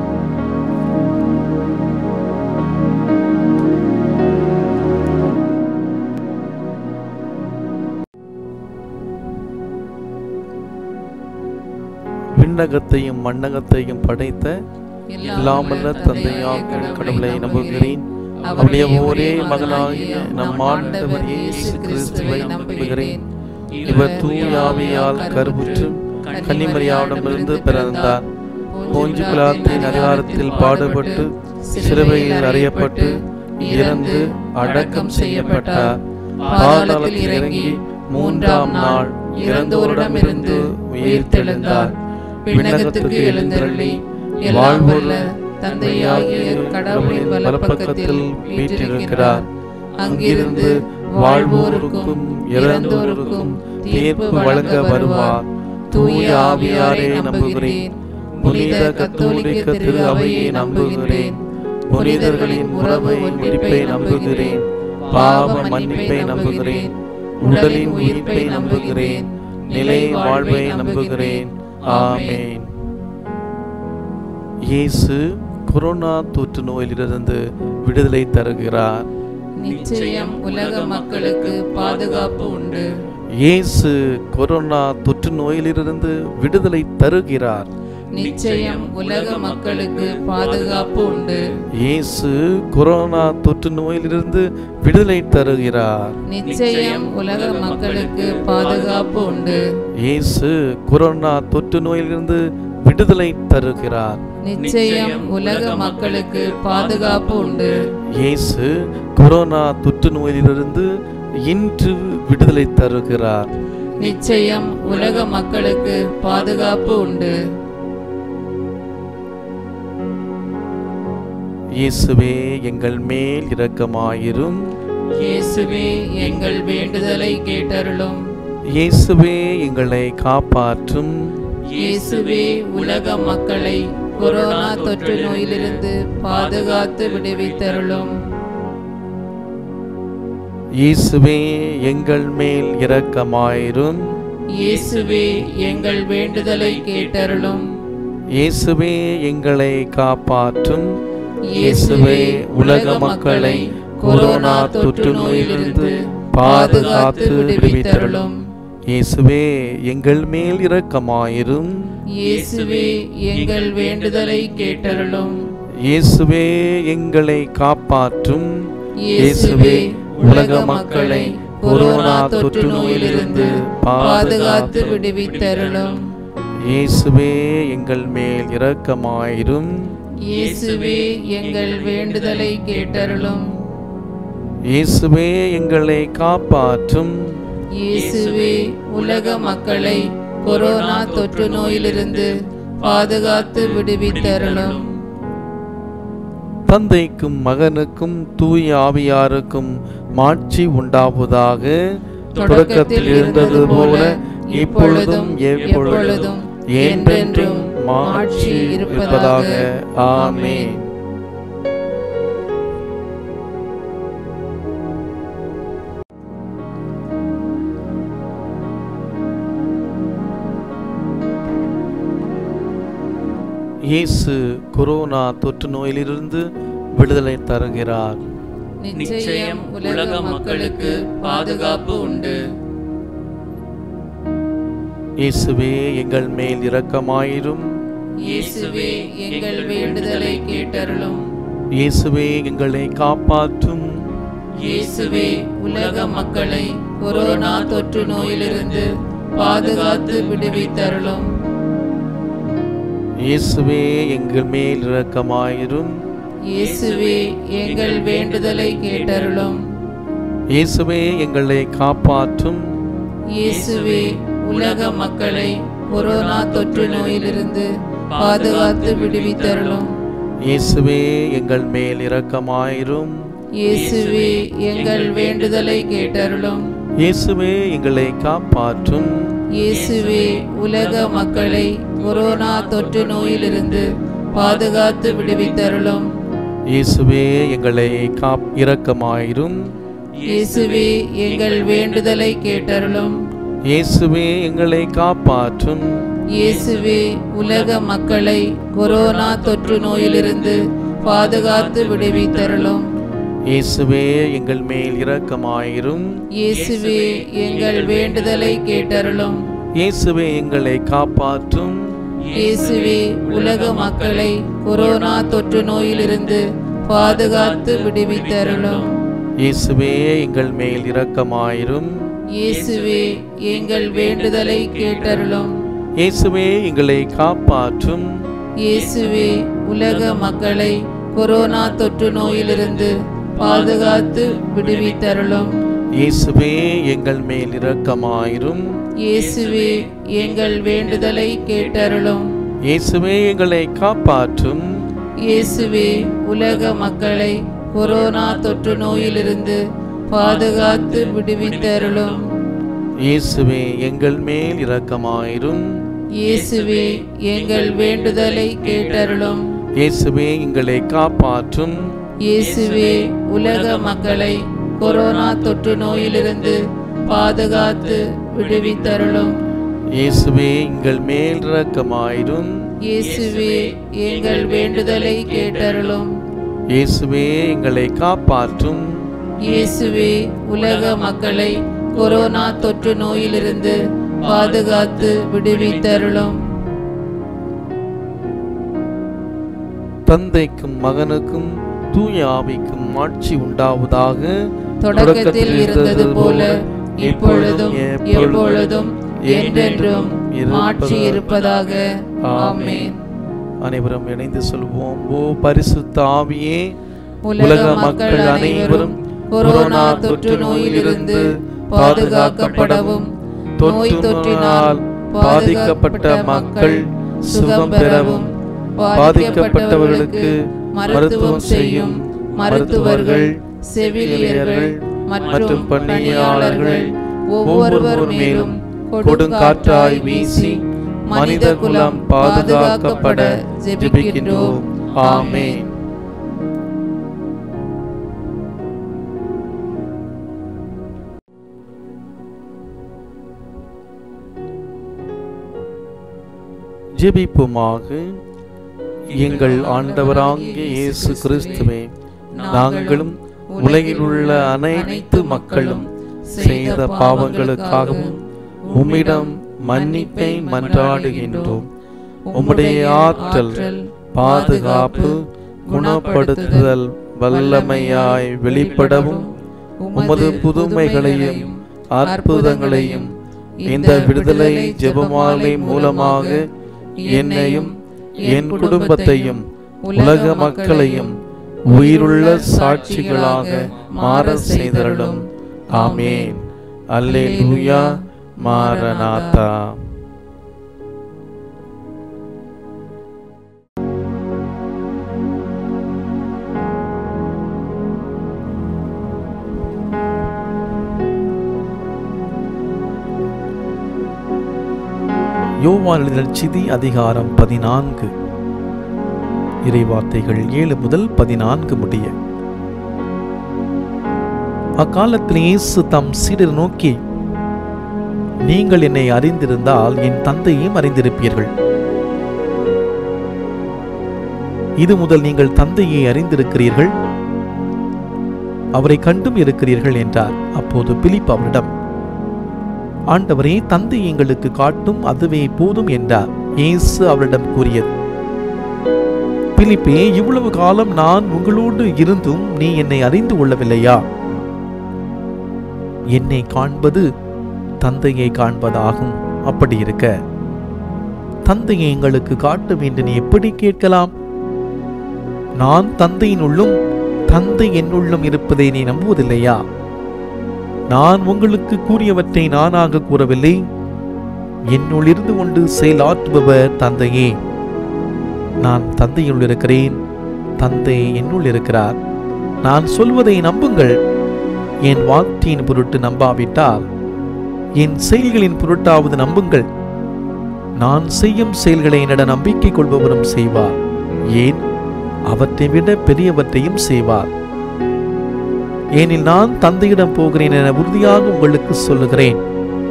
விண்ணகத்தையும் மண்ணகத்தையும் படைத்த எல்லாமல்ல தந்தையாக கடவுளை நம்புகிறேன் அவருடைய ஒரே மகனாகிய நம் ஆண்டவர் இயேசு கிறிஸ்துவை நம்புகிறேன் இவர் தூயாவியால் கருவுற்று கன்னிமரியாவிடமிருந்து பிறந்தார் போஞ்சு பிலாத்தின் அதிகாரத்தில் பாடுபட்டு சிலுவையில் அறியப்பட்டு இறந்து அடக்கம் செய்யப்பட்டார் பாதாளத்தில் இறங்கி மூன்றாம் நாள் இறந்தோரிடமிருந்து உயிர்த்தெழுந்தார் விண்ணகத்துக்கு எழுந்தருளி வாழ்வுள்ள தந்தையாகிய கடவுளின் வலப்பக்கத்தில் வீற்றிருக்கிறார் அங்கிருந்து வாழ்வோருக்கும் இறந்தோருக்கும் தீர்ப்பு வழங்க வருவார் தூய ஆவியாரே நம்புகிறேன் புனித கத்தோலிக்க திரு அவையை நம்புகிறேன் புனிதர்களின் உறவை முடிப்பை நம்புகிறேன் பாவ மன்னிப்பை நம்புகிறேன் உடலின் உயிர்ப்பை நம்புகிறேன் நிலை வாழ்வை நம்புகிறேன் ஆமேன் இயேசு கொரோனா தொற்று நோயிலிருந்து விடுதலை தருகிறார் நிச்சயம் உலக மக்களுக்கு பாதுகாப்பு உண்டு இயேசு கொரோனா தொற்று நோயிலிருந்து விடுதலை தருகிறார் நிச்சயம் உலக மக்களுக்கு பாதுகாப்பு உண்டு இயேசு கொரோனா தொற்று நோயிலிருந்து விடுதலை தருகிறார் நிச்சயம் உலக மக்களுக்கு பாதுகாப்பு உண்டு இயேசு கொரோனா தொற்று நோயிலிருந்து விடுதலை தருகிறார் நிச்சயம் உலக மக்களுக்கு பாதுகாப்பு உண்டு இயேசு கொரோனா தொற்று நோயிலிருந்து இன்று விடுதலை தருகிறார் நிச்சயம் உலக மக்களுக்கு பாதுகாப்பு உண்டு இயேசுவே எங்கள் மேல் இரக்கமாயிரும் இயேசுவே எங்கள் வேண்டுதலை கேட்டருளும் இயேசுவே எங்களை காப்பாற்றும் இயேசுவே உலக மக்களை கொரோனா தொற்று நோயிலிருந்து பாதுகாத்து விடுவித்தருளும் இயேசுவே எங்கள் மேல் இரக்கமாயிரும் இயேசுவே எங்கள் வேண்டுதலை கேட்டருளும் இயேசுவே எங்களை காப்பாற்றும் இயேசுவே உலக மக்களை கொரோனா தொற்று நோயிலிருந்து பாதுகாத்து விடுவித்தருளும் இயேசுவே எங்கள் மேல் இரக்கமாயிரும் இயேசுவே எங்கள் வேண்டுதலை கேட்டருளும் இயேசுவே எங்களை காப்பாற்றும் இயேசுவே உலக மக்களை கொரோனா தொற்று நோயிலிருந்து பாதுகாத்து விடுவித்தருளும் இயேசுவே எங்கள் மேல் இரக்கமாயிரும் இயேசுவே எங்கள் வேண்டுதலை கேட்டருளும் இயேசுவே எங்களை காப்பாற்றும் இயேசுவே உலக மக்களை கொரோனா தொற்று நோயிலிருந்து பாதுகாத்து விடுவித்தருளும் தந்தைக்கும் மகனுக்கும் தூய ஆவியாருக்கும் மாட்சி உண்டாவதாக தொடக்கத்தில் இருந்தது போல இப்பொழுதும் எப்பொழுதும் என்றென்றும் மாட்சி இருப்பதாக ஆமென் இயேசு கொரோனா தொற்று நோயிலிருந்து விடுதலை தருகிறார் நிச்சயம் உலக மக்களுக்கு பாதுகாப்பு உண்டு இயேசுவே எங்கள் மேல் இரக்கமாயிரும் இயேசுவே எங்கள் வேண்டுதலை கேட்டருளும் இயேசுவே எங்களை காப்பாற்றும் இயேசுவே உலக மக்களை கொரோனா தொற்று நோயிலிருந்து பாதுகாத்து விடுவித்தருளும் இயேசுவே எங்கள் மேல் இரக்கமாயிரும் இயேசுவே எங்கள் வேண்டுதலை கேட்டருளும் இயேசுவே எங்களை காப்பாற்றும் இயேசுவே உலக மக்களை கொரோனா தொற்று நோயிலிருந்து பாதுகாத்து விடுவித்தருளும் இயேசுவே எங்கள் மேல் இரக்கமாயிரும் இயேசுவே எங்கள் வேண்டுதலை கேட்டருளும் இயேசுவே எங்களை காப்பாற்றும் இயேசுவே உலக மக்களை கொரோனா தொற்று நோயிலிருந்து பாதுகாத்து விடுவித்தருளும் இயேசுவே எங்களை காப் இரக்கமாயிரும் இயேசுவே எங்கள் வேண்டுதலை கேட்டருளும் இயேசுவே எங்களை காப்பாற்றும் இயேசுவே உலக மக்களை கொரோனா தொற்று நோயிலிருந்து பாதுகாத்து விடுவித்தருளும் இயேசுவே எங்கள் மேல் இரக்கமாயிரும் இயேசுவே எங்கள் வேண்டுதலை கேட்டருளும் இயேசுவே எங்களை காப்பாற்றும் இயேசுவே உலக மக்களை கொரோனா தொற்று நோயிலிருந்து பாதுகாத்து விடுவித்தருளும் இயேசுவே எங்கள் மேல் இரக்கமாயிரும் இயேசுவே எங்கள் வேண்டுதலை கேட்டருளும் இயேசுவே எங்களை காப்பாற்றும் இயேசுவே உலக மக்களை கொரோனா தொற்று நோயிலிருந்து பாதுகாத்து விடுவித்தருளும் இயேசுவே எங்கள் மேல் இரக்கமாயிரும் இயேசுவே எங்கள் வேண்டுதலை கேட்டருளும் இயேசுவே எங்களை காப்பாற்றும் இயேசுவே உலக மக்களை கொரோனா தொற்று நோயிலிருந்து பாதுகாத்து விடுவித்தருளும் இயேசுவே எங்கள் மேல் இரக்கமாயிரும் இயேசுவே எங்கள் வேண்டுதலை கேட்டருளும் இயேசுவே எங்களை காப்பாற்றும் இயேசுவே உலக மக்களை கொரோனா தொற்று நோயிலிருந்து பாதுகாத்து விடுவித்தருளும் இயேசுவே எங்கள் மேல் இரக்கமாயிரும் இயேசுவே எங்கள் வேண்டுதலை கேட்டருளும் இயேசுவே எங்களை காப்பாற்றும் இயேசுவே உலக மக்களை கொரோனா தொற்று நோயிலிருந்து பாதுகாத்து விடுவித்தருளும் தந்தைக்கும் மகனுக்கும் தூய ஆவிக்கும் ஆட்சி உண்டாவதாக தொடக்கத்தில் இருந்தது போல இப்பொழுதும் எப்பொழுதும் என்றென்றும் ஆட்சி இருப்பதாக ஆமென் அனைவரும் இணைந்து சொல்வோம் ஓ பரிசுத்த ஆவியே உலக மக்கள் அனைவரும் கொரோனா தொற்று நோயிலிருந்து பாதுகாக்கப்படவும் நோய் தொற்றினால் பாதிக்கப்பட்ட மக்கள் சுகம் பெறவும் பாதிக்கப்பட்டவர்களுக்கு மருத்துவம் செய்யும் மருத்துவர்கள் செவிலியர்கள் மற்றும் பணியாளர்கள் ஒவ்வொருவர் மேலும் கொடுங்காற்றாய் வீசி மனித குலம் பாதுகாக்கப்பட ஜெபிக்கின்றோம் ஆமென் ஜெபிப்புமாக எங்கள் ஆண்டவராகிய இயேசு கிறிஸ்துவே நாங்களும் உலகில் உள்ள அனைத்து மக்களும் செய்த பாவங்களுக்காகவும் உம்மிடம் மன்னிப்பை மன்றாடுகின்றோம் உம்முடைய ஆற்றல் பாதுகாப்பு குணப்படுத்துதல் வல்லமையாய் வெளிப்படவும் உமது புதுமைகளையும் அற்புதங்களையும் இந்த விடுதலை ஜெபமாலை மூலமாக என்னையும் என் குடும்பத்தையும் உலக மக்களையும் உயிருள்ள சாட்சிகளாக மாற செய்தருளும் ஆமேன் அல்லேலூயா மாரநாதா யோவான் எழுதின சிதி அதிகாரம் பதினான்கு இறைவார்த்தைகள் ஏழு முதல் பதினான்கு முடிய அக்காலத்தில் இயேசு தம் சீடர் நோக்கி நீங்கள் என்னை அறிந்திருந்தால் என் தந்தையையும் அறிந்திருப்பீர்கள் இது முதல் நீங்கள் தந்தையை அறிந்திருக்கிறீர்கள் அவரை கண்டும் இருக்கிறீர்கள் என்றார் அப்போது பிலிப் அவரிடம் ஆண்டவரே தந்தை எங்களுக்கு காட்டும் அதுவே போதும் என்றார் இயேசு அவரிடம் கூறியது பிலிப்பே இவ்வளவு காலம் நான் உங்களோடு இருந்தும் நீ என்னை அறிந்து கொள்ளவில்லையா என்னை காண்பது தந்தையை காண்பதாகும் அப்படி இருக்க தந்தையை எங்களுக்கு காட்டும் என்று நீ எப்படி கேட்கலாம் நான் தந்தையினுள்ளும் தந்தை என்னுள்ளும் இருப்பதை நீ நம்புவதில்லையா நான் உங்களுக்கு கூறியவற்றை நானாக கூறவில்லை என்னுள் இருந்து கொண்டு செயலாற்றுபவர் தந்தையே நான் தந்தையுள் இருக்கிறேன் தந்தை என்னுள் இருக்கிறார் நான் சொல்வதை நம்புங்கள் என் வார்த்தையின் பொருட்டு நம்பாவிட்டால் என் செயல்களின் பொருட்டாவது நம்புங்கள் நான் செய்யும் செயல்களை என்னிட நம்பிக்கை கொள்பவரும் செய்வார் ஏன் அவற்றை விட பெரியவற்றையும் செய்வார் ஏனில் நான் தந்தையிடம் போகிறேன் என உறுதியாக உங்களுக்கு சொல்லுகிறேன்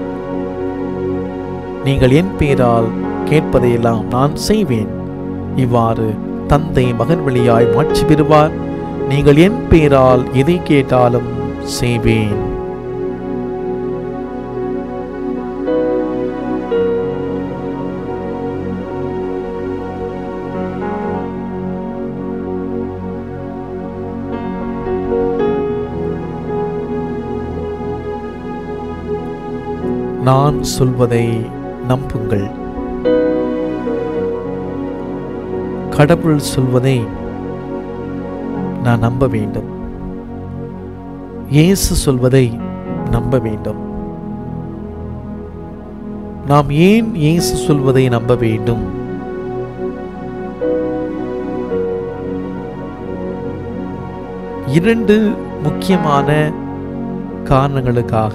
நீங்கள் என் பேரால் கேட்பதையெல்லாம் நான் செய்வேன் இவ்வாறு தந்தை மகன் வழியாய் மாட்சி பெறுவார் நீங்கள் என் பேரால் எதை கேட்டாலும் செய்வேன் நான் சொல்வதை நம்புங்கள் கடவுள் சொல்வதை நான் நம்ப வேண்டும் இயேசு சொல்வதை நம்ப வேண்டும் நாம் ஏன் இயேசு சொல்வதை நம்ப வேண்டும் இரண்டு முக்கியமான காரணங்களுக்காக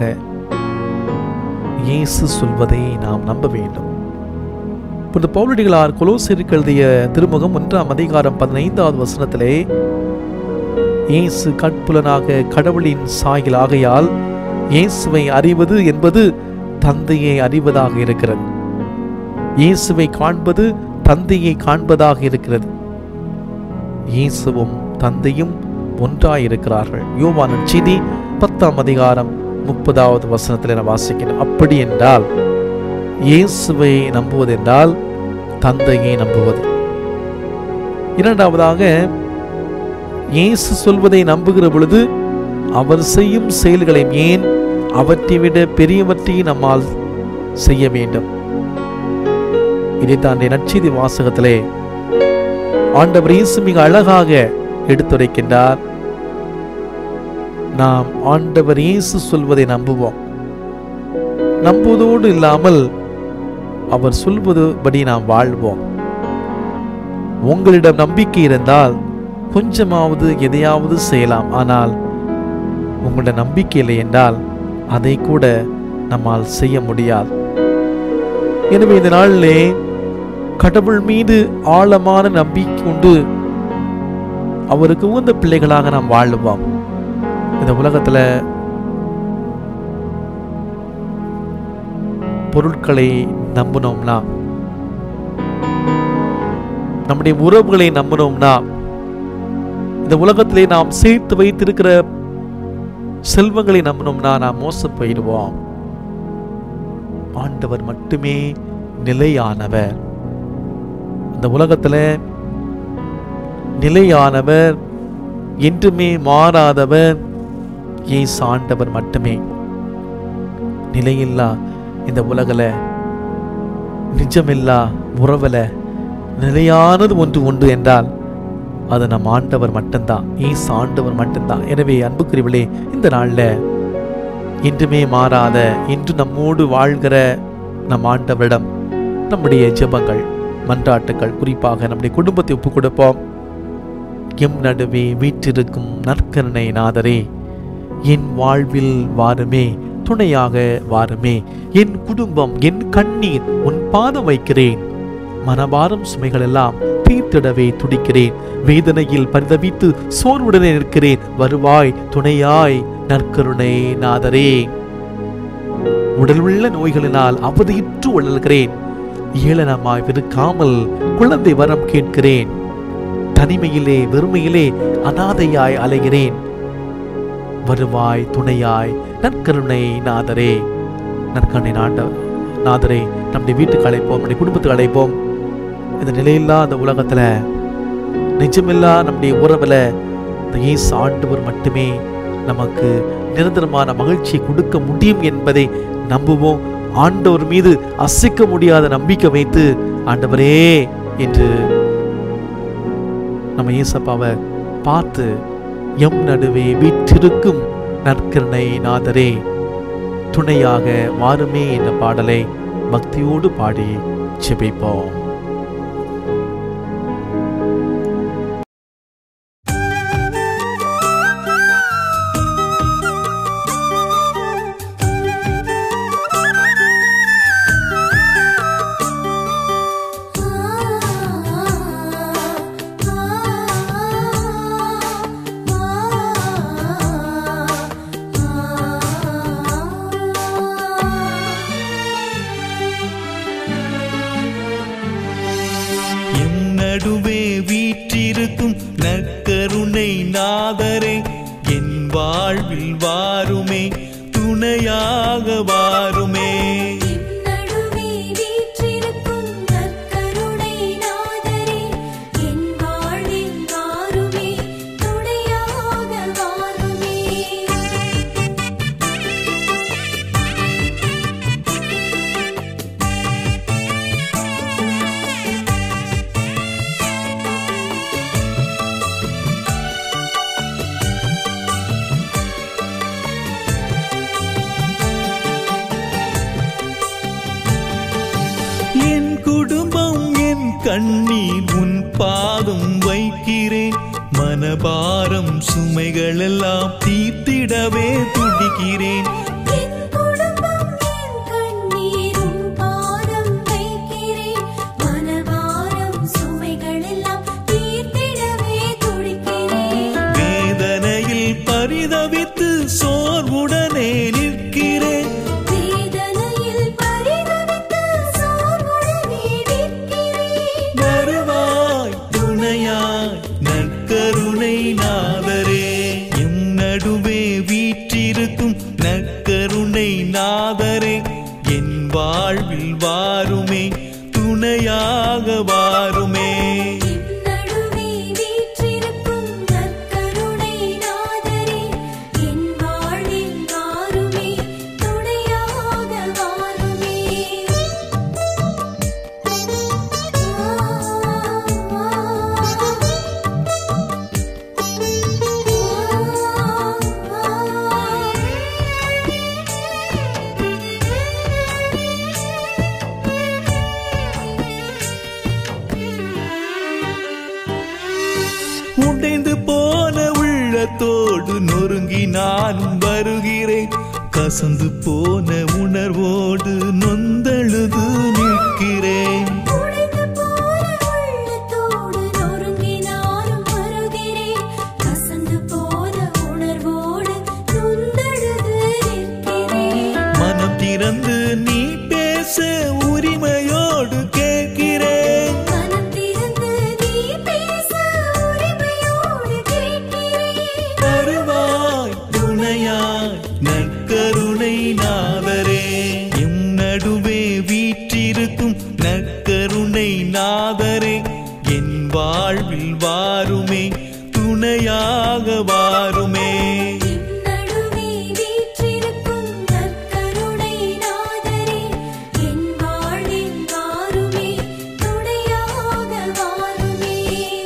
இயேசு சொல்வதை நாம் நம்ப வேண்டும் புனித பவுலடிகளார் கொலோசிற்கு எழுதிய திருமுகம் ஒன்றாம் அதிகாரம் பதினைந்தாவது வசனத்திலே இயேசு கட்புலனாக கடவுளின் சாயல் ஆகையால் இயேசுவை அறிவது என்பது தந்தையை அறிவதாக இருக்கிறது இயேசுவை காண்பது தந்தையை காண்பதாக இருக்கிறது இயேசுவும் தந்தையும் ஒன்றாயிருக்கிறார்கள் யோவானின் செய்தி பத்தாம் அதிகாரம் முப்பதாவது வசனத்தில் நான் வாசிக்கிறேன் அப்படி என்றால் இயேசுவை நம்புவதென்றால் தந்தையை நம்புவது இரண்டாவதாக இயேசு சொல்வதை நம்புகிற பொழுது அவர் செய்யும் செயல்களை ஏன் அவற்றை விட பெரியவற்றை நம்மால் செய்ய வேண்டும் இதைத்தான் நற்செய்தி வாசகத்திலே ஆண்டவர் இயேசு மிக அழகாக எடுத்துரைக்கின்றார் நாம் ஆண்டவர் இயேசு சொல்வதை நம்புவோம் நம்புவதோடு இல்லாமல் அவர் சொல்வதுபடி நாம் வாழ்வோம் உங்களிடம் நம்பிக்கை இருந்தால் கொஞ்சமாவது எதையாவது செய்யலாம் ஆனால் உங்களிடம் நம்பிக்கை இல்லை என்றால் அதை கூட நம்மால் செய்ய முடியாது எனவே இந்த நாளிலே கடவுள் மீது ஆழமான நம்பிக்கை கொண்டு அவருக்கு உகந்த பிள்ளைகளாக நாம் வாழுவோம் இந்த உலகத்துல பொருட்களை நம்பினோம்னா நம்முடைய உறவுகளை நம்பினோம்னா இந்த உலகத்திலே நாம் சேர்த்து வைத்திருக்கிற செல்வங்களை நம்பினோம்னா நாம் மோசம் போயிடுவோம் ஆண்டவர் மட்டுமே நிலையானவர் இந்த உலகத்துல நிலையானவர் என்றுமே மாறாதவர் இயேசு ஆண்டவர் மட்டுமே நிலையில்லா இந்த உலகில் நிஜமில்லா உறவுல நிலையானது ஒன்று உண்டு என்றால் அது நம் ஆண்டவர் மட்டும்தான் இயேசு ஆண்டவர் மட்டும்தான் எனவே அன்புக்குரியவளே இந்த நாளில் என்றுமே மாறாத இன்று நம்மோடு வாழ்கிற நம் ஆண்டவரிடம் நம்முடைய ஜெபங்கள் மன்றாட்டுகள் குறிப்பாக நம்முடைய குடும்பத்தை ஒப்புக் கொடுப்போம் எம் நடுவே வீற்றிருக்கும் நற்கருணை நாதரே என் வாழ்வில் வாருமே துணையாக வாருமே என் குடும்பம் என் கண்ணீர் உன் பாதம் வைக்கிறேன் மனபாரம் சுமைகள் எல்லாம் தீர்த்திடவே துடிக்கிறேன் வேதனையில் பரிதவித்து சோர்வுடனே நிற்கிறேன் வருவாய் துணையாய் நற்கருணை நாதரே உடல் உள்ள நோய்களினால் அவதியுற்று உழல்கிறேன் ஏளனமாய் விருக்காமல் குழந்தை வரம் கேட்கிறேன் தனிமையிலே வெறுமையிலே அனாதையாய் அலைகிறேன் வருவாய் துணையாய் நற்கருணை நாதரே நற்கருணை நாண்ட நாதரே நம்முடைய வீட்டுக்கு அழைப்போம் நம்முடைய குடும்பத்துக்கு அழைப்போம் இந்த நிலையில்லா அந்த உலகத்துல நிஜமில்லா நம்முடைய உறவுல இந்த இயேசு ஆண்டவர் மட்டுமே நமக்கு நிரந்தரமான மகிழ்ச்சியை கொடுக்க முடியும் என்பதை நம்புவோம் ஆண்டவர் மீது அசைக்க முடியாத நம்பிக்கை வைத்து ஆண்டவரே என்று நம்ம இயேசப்பாவை பார்த்து எம் நடுவே வீற்றிருக்கும் நற்கருணை நாதரே துணையாக வாருமே என்ற பாடலை பக்தியோடு பாடி செபிப்போம் எம் நடுவே வீற்றிருக்கும் நற்கருணை நாதரே என் வாழ்வில் வாருமே துணையாக வாருமே நடுவே வீற்றிருக்கும் நற்கருணை நாதரே என் வாழ்வில் வாருமே துணையாக வாருமே என் குடும்பம் என் கண்ணீர் உன் பாதம் வைக்கிறேன் மனபாரம் சுமைகள் எல்லாம் தீர்த்திடவே துடிக்கிறேன் என் குடும்பம் என் கண்ணீரும் பாதம் வைக்கிறேன் மனபாரம் சுமைகள் எல்லாம் தீர்த்திடவே துடிக்கிறேன் வேதனையில் பரிதவித்து சோர்வுடனே நிற்கிறேன் வேதனையில் பரிதவித்து சோர்வுடனே நிற்கிறேன் வருவாய் துணையாய் நற்கருணை நாதரே நடுவே வீற்றிருக்கும் நற்கருணை நாதரே என் வாழ்வில் வாருமே துணையாக வாருமே நடுவே வீற்றிருக்கும் நற்கருணை நாதரே என் வாழ்வில் வாருமே துணையாக வாருமே உடைந்து போன உள்ளத்தோடு நொறுங்கி நானும் வருகிறேன் கசந்து போன உணர்வோடு நொந்தழுது நிற்கிறேன் உடைந்து போன உள்ளத்தோடு நொறுங்கி நானும் வருகிறேன் கசந்து போன உணர்வோடு நொந்தழுது நிற்கிறேன் மனம் திறந்து நீ பேச உரிமையோடு கேட்கிறேன் மனம் திறந்து நீ பேச உரிமையோடு கேட்கிறேன் வருவாய் துணையாய் நற்கருணை நாதரே எம் நடுவே வீற்றிருக்கும் நற்கருணை நாதரே என் வாழ்வில் வாருமே துணையாக வாருமே நடுவே வீற்றிருக்கும் நற்கருணை நாதரே என் வாழ்வில் வாருமே துணையாக வாருமே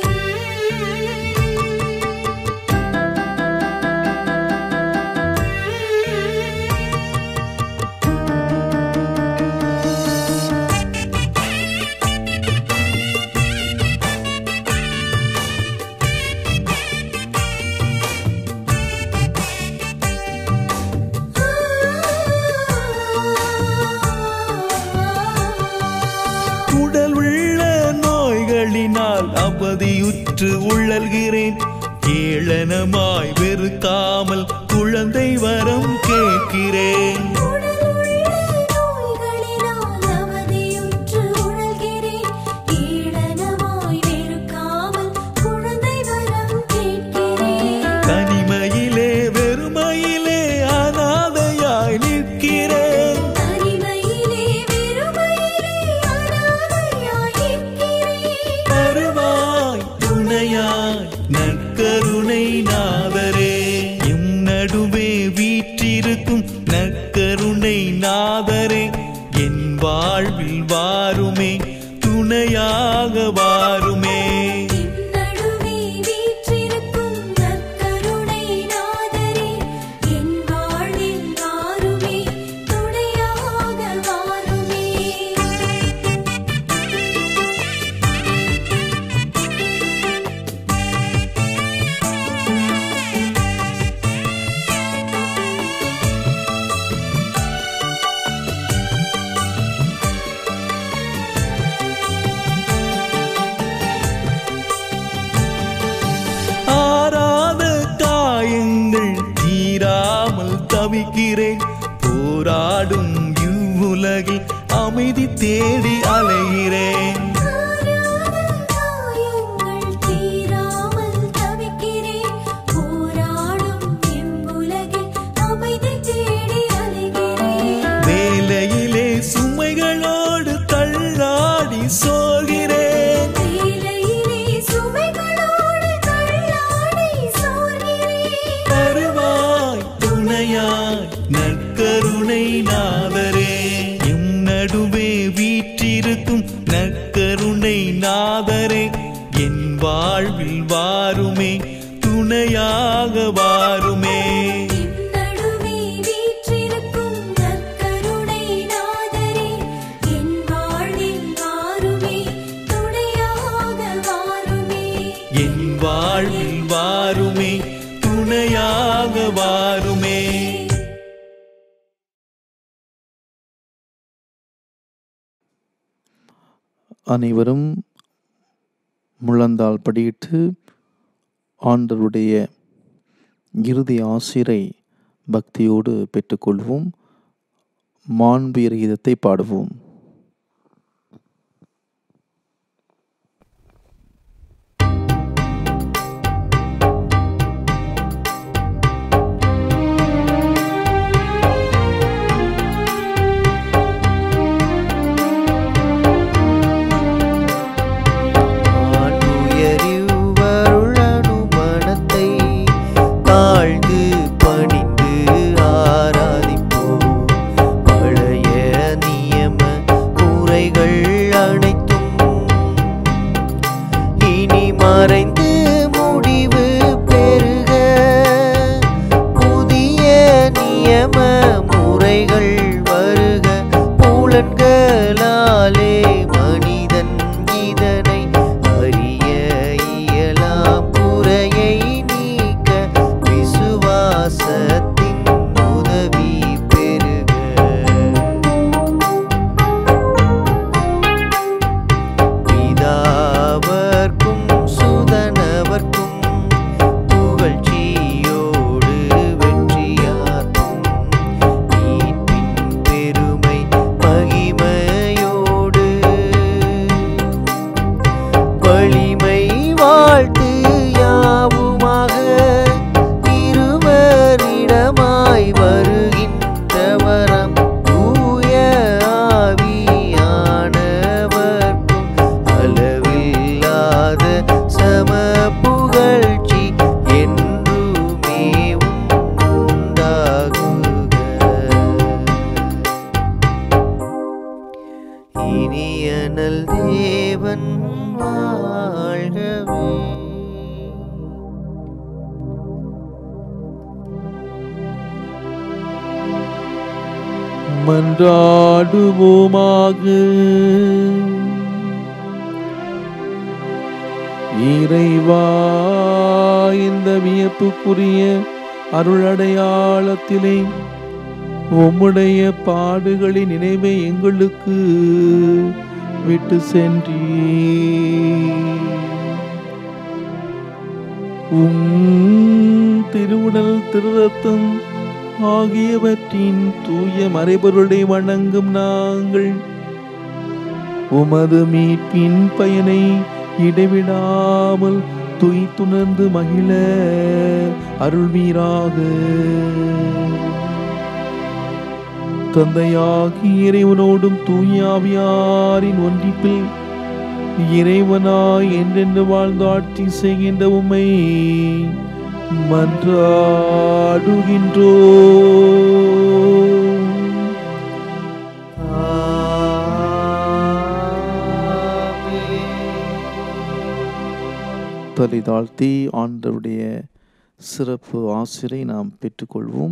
உடல் உள்ள நோய்களினால் அவதியுற்று உழல்கிறேன் ஏளனமாய் வெறுக்காமல் குழந்தை வரம் கேட்கிறேன் உடலுள்ள நோய்களினால் அவதியுற்று உழல்கிறேன். ஏளனமாய் வெறுக்காமல் குழந்தை வரம் கேட்கிறேன். தனிமையிலே வெறுமையிலே அனாதையாய் நிற்கிறேன் தனிமையிலே வெறுமையிலே அனாதையாய் இருக்கிறேன். வருவாய் துணையாய் நற்கருணை நாதரே எம் நடுவே வீற்றிருக்கும் நற்கருணை நாதரே என் வாழ்வில் வாருமே துணையாக வாருமே நடுவே வீற்றிருக்கும் நற்கருணை நாதரே என் வாழ்வில் வாருமே துணையாக வாருமே ஆறாத காயங்கள் தீராமல் தவிக்கிறேன் போராடும் இவ்வுலகில் அமைதி தேடி அலைகிறேன் காயங்கள் தீராமல் தவிக்கிறேன் போராடும் எம்புலகில் அமைதி தேடி அலைகிறேன் வேலையிலே சுமைகளோடு தள்ளாடி சோகிறேன் வேலையிலே சுமைகளோடு தள்ளாடி சோர்கிறேன் வருவாய் துணையாய் நற்கருணை நாதரே எம் நடுவே வீற்றிருக்கும் நற்கருணை நாதரே என் வாழ்வில் வாருமே துணையாக வாருமே நடுவே வீற்றிருக்கும் நற்கருணை நாதரே என் வாழ்வில் வாருமே துணையாக வாருமே என் வாழ்வில் வாருமே துணையாக வாருமே அனைவரும் முழந்தால் படியிட்டு ஆண்டவருடைய இறுதி ஆசிரை பக்தியோடு பெற்றுக்கொள்வோம் மாண்பியர் கீதத்தை பாடுவோம் ஆ விசுவாசத்தின் உதவி பெருக பிதாவர்க்கும் சுதனவர்க்கும் புகழ்ச்சியோடு வெற்றியாக்கும் மீட்பின் பெருமை மகிமையோடு வலிமை வாழ்த்து யாவுமாக இருவரிடமாய் வருகின்றவரம் தூய ஆவியானவர்க்கும் அளவில்லாத சம புகழ்ச்சி என்றுமே உண்டாகுக இனியனல் தேவன் வாழ்கவே மன்றாடுவோமாக இறைவா இந்த வியப்புக்குரிய அருளடையாளத்திலே உம்முடைய பாடுகளின் நினைவை எங்களுக்கு விட்டு சென்றீ உம் திருவுடல் திருரத்தம் ஆகியவற்றின் தூய மறைபொருளை வணங்கும் நாங்கள் உமது மீட்பின் பயனை இடைவிடாமல் துய்த்துணர்ந்து மகிழ அருள்வீராக தந்தையாகி இறைவனோடும் தூயாவியாரின் ஒன்றிப்பில் இறைவனாய் என்றென்று வாழ்ந்து ஆட்சி செய்கின்ற உம்மை மன்றாடுகின்றோம் தலை தாழ்த்தி ஆண்டவருடைய சிறப்பு ஆசிரை நாம் பெற்றுக்கொள்வோம்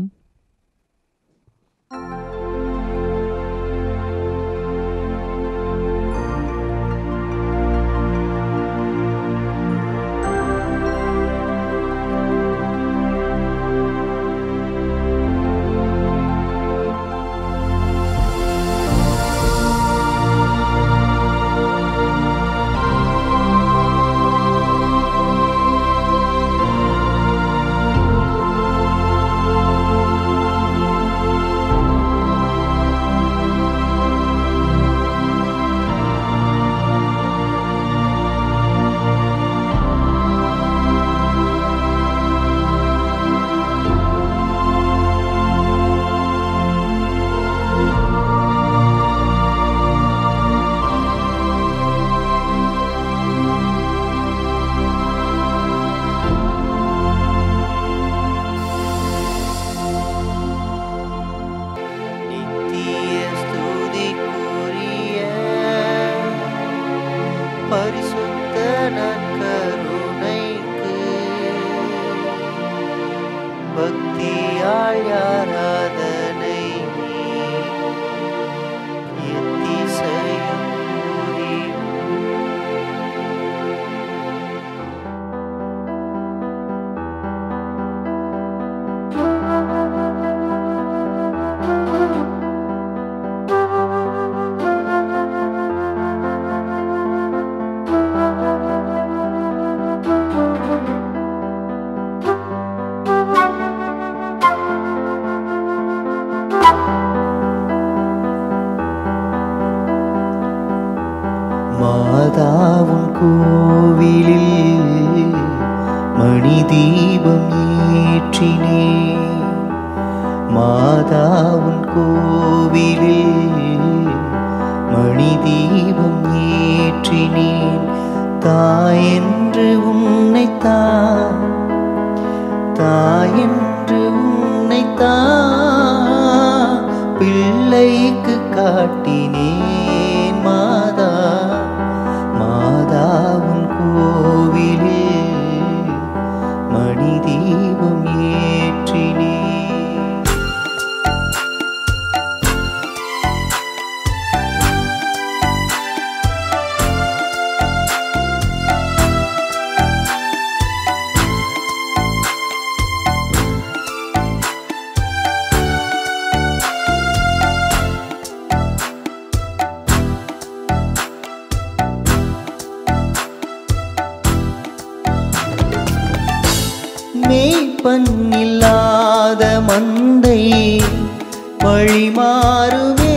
நித்திய ஸ்துதிக்குரிய பரிசுத்த நற்கருணைக்கு பக்தியால் ஆராதனை எத்திசையும் புரியும் மாதாவும் கோவிலில் மணி தீபம் ஏற்றினே மாதாவும் கோவிலில் மணி தீபம் ஏற்றினேன் தாயென்று உன்னை தான் தாயென்று உன்னை தான் பிள்ளைக்கு காட்டினேன் மாதா மாதாவும் கோவிலில் மணி தீபம் ஏற்றினேன் மேய்ப்பன் இல்லாத மந்தை வழிமாறுமே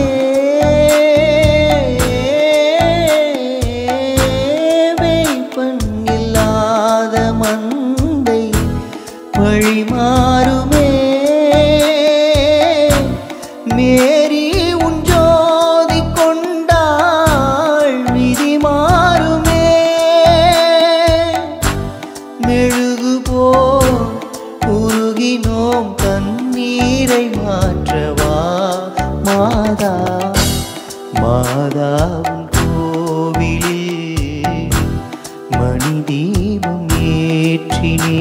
மேய்ப்பன் இல்லாத மந்தை வழிமாறுமே மேரி உன் ஜோதி கொண்டாள் விதி மாறுமே மெழுகு போல் உருகினோம் தண்ணீரை மாற்றவா மாதா மாதாவும் கோவிலில் மணி தீபம் ஏற்றினே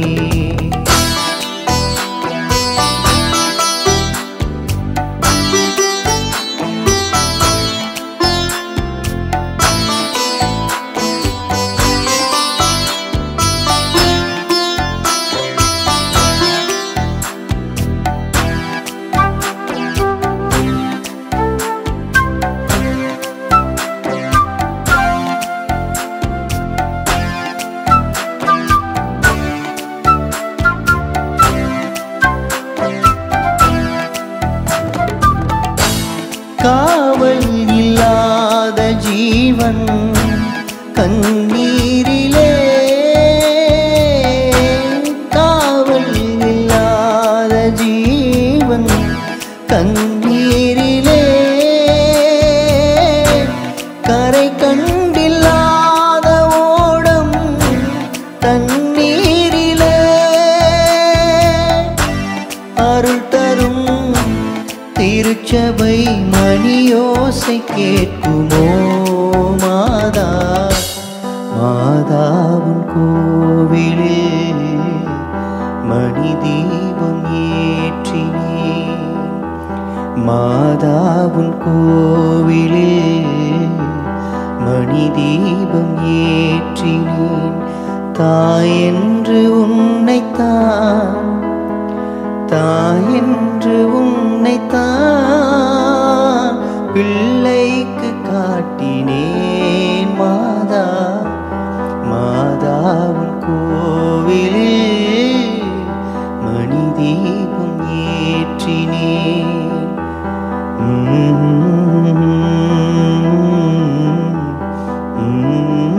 காவல் இல்லாத ஜீவன் கண்ணீரிலே காவல் இல்லாத ஜீவன் கண்ணீரிலே கரை கண்டில்லாத ஓடம் தண்ணீரிலே அருள் தரும் திருச்சபை மணியோசை கேட்குமோ மாதா மாதாவின் கோவிலில் மணி தீபம் ஏற்றினே மாதாவின் கோவிலில் மணி தீபம் ஏற்றினேன் தாயென்று உன்னைத்தான் தாயென்று உன்னைத்தான் பிள்ளைக்கு காட்டினேன் மாதா மாதாவின் கோவிலில் மணி தீபம் ஏற்றினேன் உம் உம்